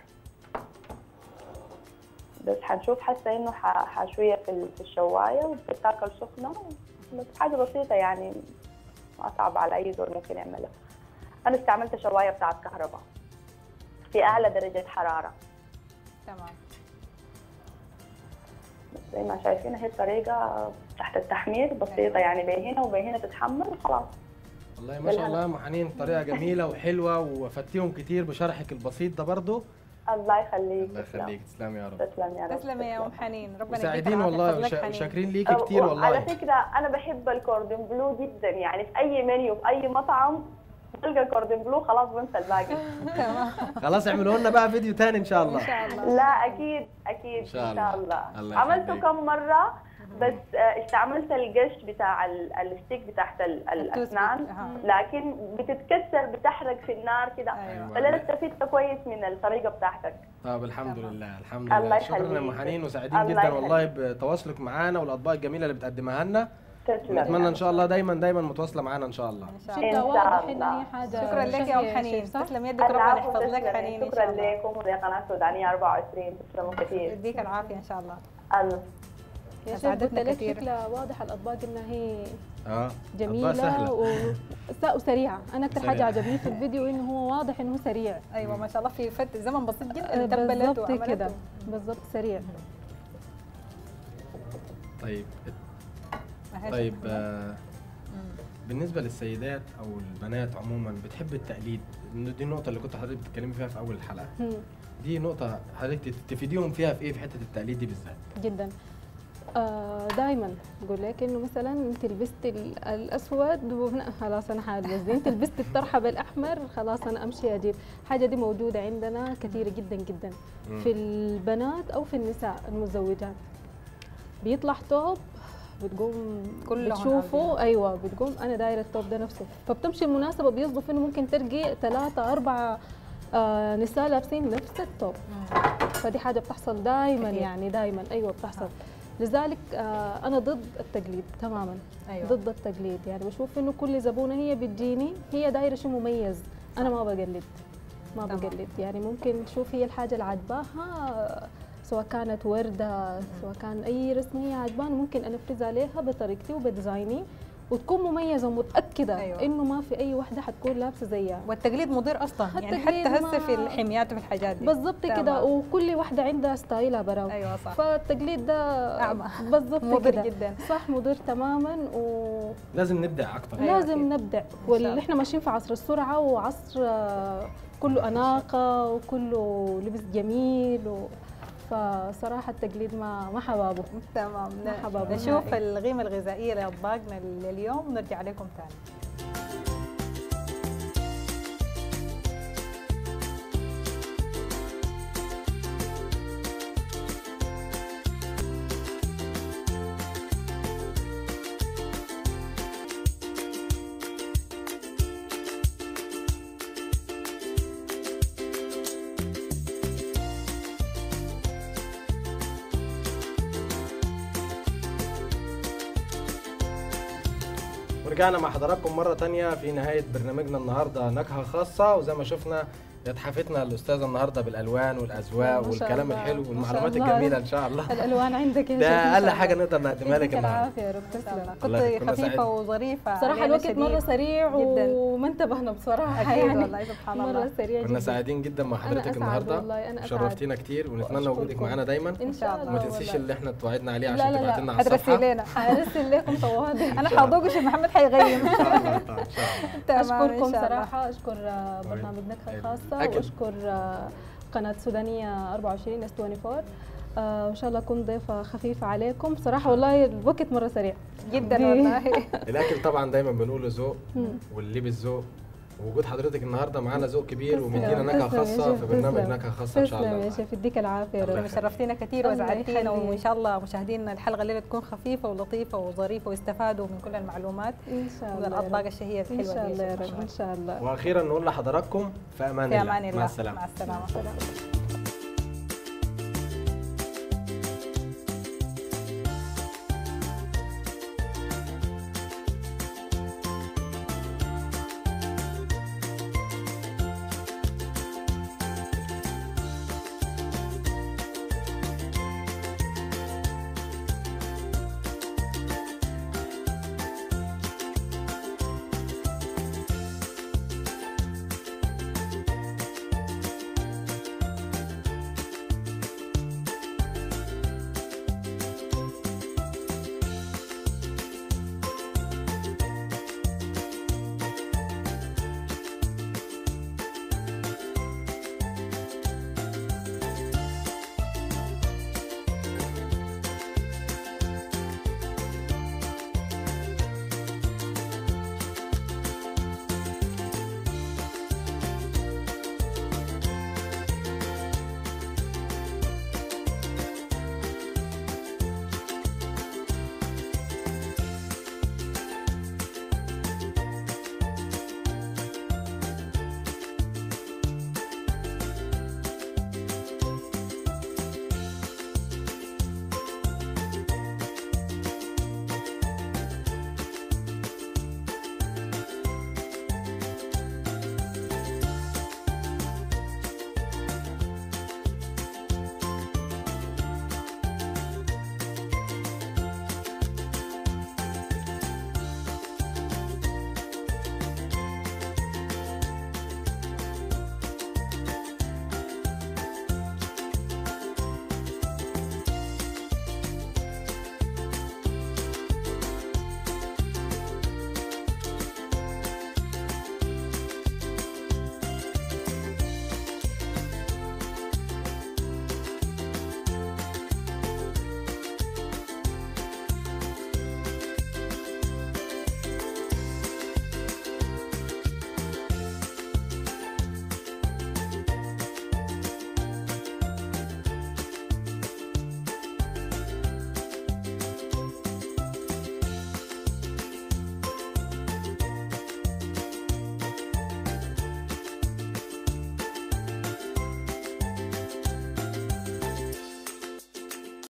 بس حنشوف حاسه انه ح- حشويه في ال- في الشوايه وبتتاكل سخنه بس حاجه بسيطه يعني ما صعب على اي زول ممكن يعملها انا استعملت شوايه بتاعت كهرباء في اعلى درجه حراره تمام بس زي ما شايفين هي الطريقه تحت التحمير بسيطه يعني بين هنا وبين هنا تتحمر وخلاص والله ما شاء الله يا ام حنين طريقه جميله وحلوه وفدتيهم كتير بشرحك البسيط ده برضه الله يخليك الله تسلم. يخليك تسلم يا رب تسلم يا رب تسلم يا ام حنين ربنا يديك وسعيدين العافية. والله فضلك وشا- حنين. وشاكرين ليكي كتير على والله فكرة أنا بحب الكوردون بلو جدا يعني في أي منيو في أي مطعم بلقى الكوردون بلو خلاص بنسى الباقي خلاص اعملوا لنا بقى فيديو تاني ان شاء الله ان شاء الله لا أكيد أكيد إن شاء إن شاء الله. الله, الله عملته يخليك. كم مرة بس آه، استعملت القش بتاع ال- الستيك بتاعت ال- الأسنان أها. لكن بتتكسر بتحرق في النار كده أيوة. فأنا استفدت كويس من الطريقة بتاعتك طب الحمد تمام. لله الحمد الله لله شكرا يا ام يخليك. حنين وسعيدين الله جدا والله يخليك. بتواصلك معانا والاطباق الجميله اللي بتقدمها لنا تسلم نتمنى ان شاء الله دايما دايما متواصله معانا ان شاء الله ان شاء الله شكلها إن واضح شاء ان هي الله. حاجه شكرا لك يا شهية ام حنين شيف، صح؟ تسلم يدك ربنا العفو، يحفظ لك تسلمي. حنين ان شكرا شاء الله لكم ولقناة سودانية 24 تسلموا كثير يديك العافيه ان شاء الله الله يا شيف أسعدتنا قلت لك كثير. شكلها واضح الاطباق انها هي اه أطباق جميله سهلة. و... س- وسريعه انا اكثر حاجه سريعة. عجبني في الفيديو انه هو واضح انه سريع ايوه ما شاء الله في فت زمن بسيط جدا آه، تبلت بالضبط وعملت كده بالضبط سريع طيب ما هي طيب شكراً. آه بالنسبه للسيدات او البنات عموما بتحب التقليد دي النقطه اللي كنت حضرتك بتتكلمي فيها في اول الحلقه مم. دي نقطه حضرتك تفيديهم فيها في ايه في حته التقليد دي بالذات جدا آه دائما بقول لك انه مثلا انت لبست ال- الاسود وهنا خلاص انا حالبس دي انت لبست الطرحه بالاحمر خلاص انا امشي اجيب حاجه دي موجوده عندنا كثيره جدا جدا في البنات او في النساء المتزوجات بيطلع توب بتقوم كلهم بتشوفه عاوزينه. ايوه بتقوم انا دايره التوب ده نفسه فبتمشي المناسبه بيصدف انه ممكن تلقي ثلاثه اربعه آه نساء لابسين نفس التوب فدي حاجه بتحصل دائما كتير. يعني دائما ايوه بتحصل لذلك آه انا ضد التقليد تماما أيوة. ضد التقليد يعني بشوف انه كل زبونه هي بتجيني هي دايره شيء مميز انا ما بقلد ما تمام. بقلد يعني ممكن تشوف هي الحاجه اللي عجباها سواء كانت ورده سواء كان اي رسم هي عجباني ممكن انفذها عليها بطريقتي وبديزايني وتكون مميزه ومتاكده أيوة. انه ما في اي واحده حتكون لابسه زيها والتقليد مضر اصلا يعني التقليد حتى هسه في ما- الحميات وفي الحاجات دي بالضبط كده تمام. وكل واحده عندها ستايلها براو ايوه صح فالتقليد ده أعمى. بالضبط مضر كده جدا صح مضر تماما و لازم نبدع اكتر أيوة لازم أكيد. نبدع شاء واللي الله. احنا ماشيين في عصر السرعه وعصر آه، كله اناقه وكله لبس جميل و... فصراحه التقليد ما ما حبابه تمام مرحبا نشوف بك. القيمه الغذائيه لاطباقنا لليوم ونرجع لكم ثاني ورجعنا مع حضراتكم مرة تانية في نهاية برنامجنا النهاردة نكهة خاصة وزي ما شفنا اتحفتنا الأستاذة النهاردة بالألوان والأذواق ما شاء والكلام الله، الحلو ما والمعلومات شاء الله. الجميلة إن شاء الله الالوان عندك يا ده شيخ إن أقل شاء حاجة الله. نقدر نقدمها لك يديك النهاردة العافيه يا رب تسلم كنت والله كنا خفيفه سعيد. وظريفة صراحه علينا الوقت شديد. مره سريع جداً. وما انتبهنا بصراحه اكيد يعني والله سبحان مره الله سريع كنا جداً. سعيدين جدا مع أنا حضرتك أسعد النهاردة والله أنا أسعد. شرفتينا كتير ونتمنى وأشكركم. وجودك معانا دايما ان شاء الله الله. وما تنسيش والله. اللي احنا توعدنا عليه لا، عشان لا، تبعت لا. لنا على حترسل الصفحة لنا هرسل لكم طوالي انا حاضوق شيخ محمد حيغيم إن شاء الله طبعاً، إن شاء الله تمام، إن اشكركم شاء الله. صراحه اشكر آه، برنامج نكهه أيوة. خاصه أكيد. واشكر آه، قناه سودانيه 24 اس 24 آه، وان شاء الله اكون ضيفه خفيفه عليكم صراحه والله الوقت مره سريع جدا دي- والله الأكل طبعا دايما بنقوله ذوق مم. واللبس ذوق ووجود حضرتك النهارده معانا ذوق كبير تسلم. ومدينا نكهه تسلم يا خاصه شيخ، في برنامج تسلم. نكهه خاصه ان شاء تسلم يا الله شيخ يديك العافيه يا الله رب يخليك. شرفتينا كثير الله وسعدتينا يخليك. وان شاء الله مشاهدينا الحلقه الليله تكون خفيفه ولطيفه وظريفه واستفادوا من كل المعلومات ان شاء من الله يا الاطباق رب. الشهيه ان الحلوه شاء دي الله يا شكراً. رب ان شاء الله واخيرا نقول لحضراتكم في امان في الله امان الله مع السلامه مع السلامه السلام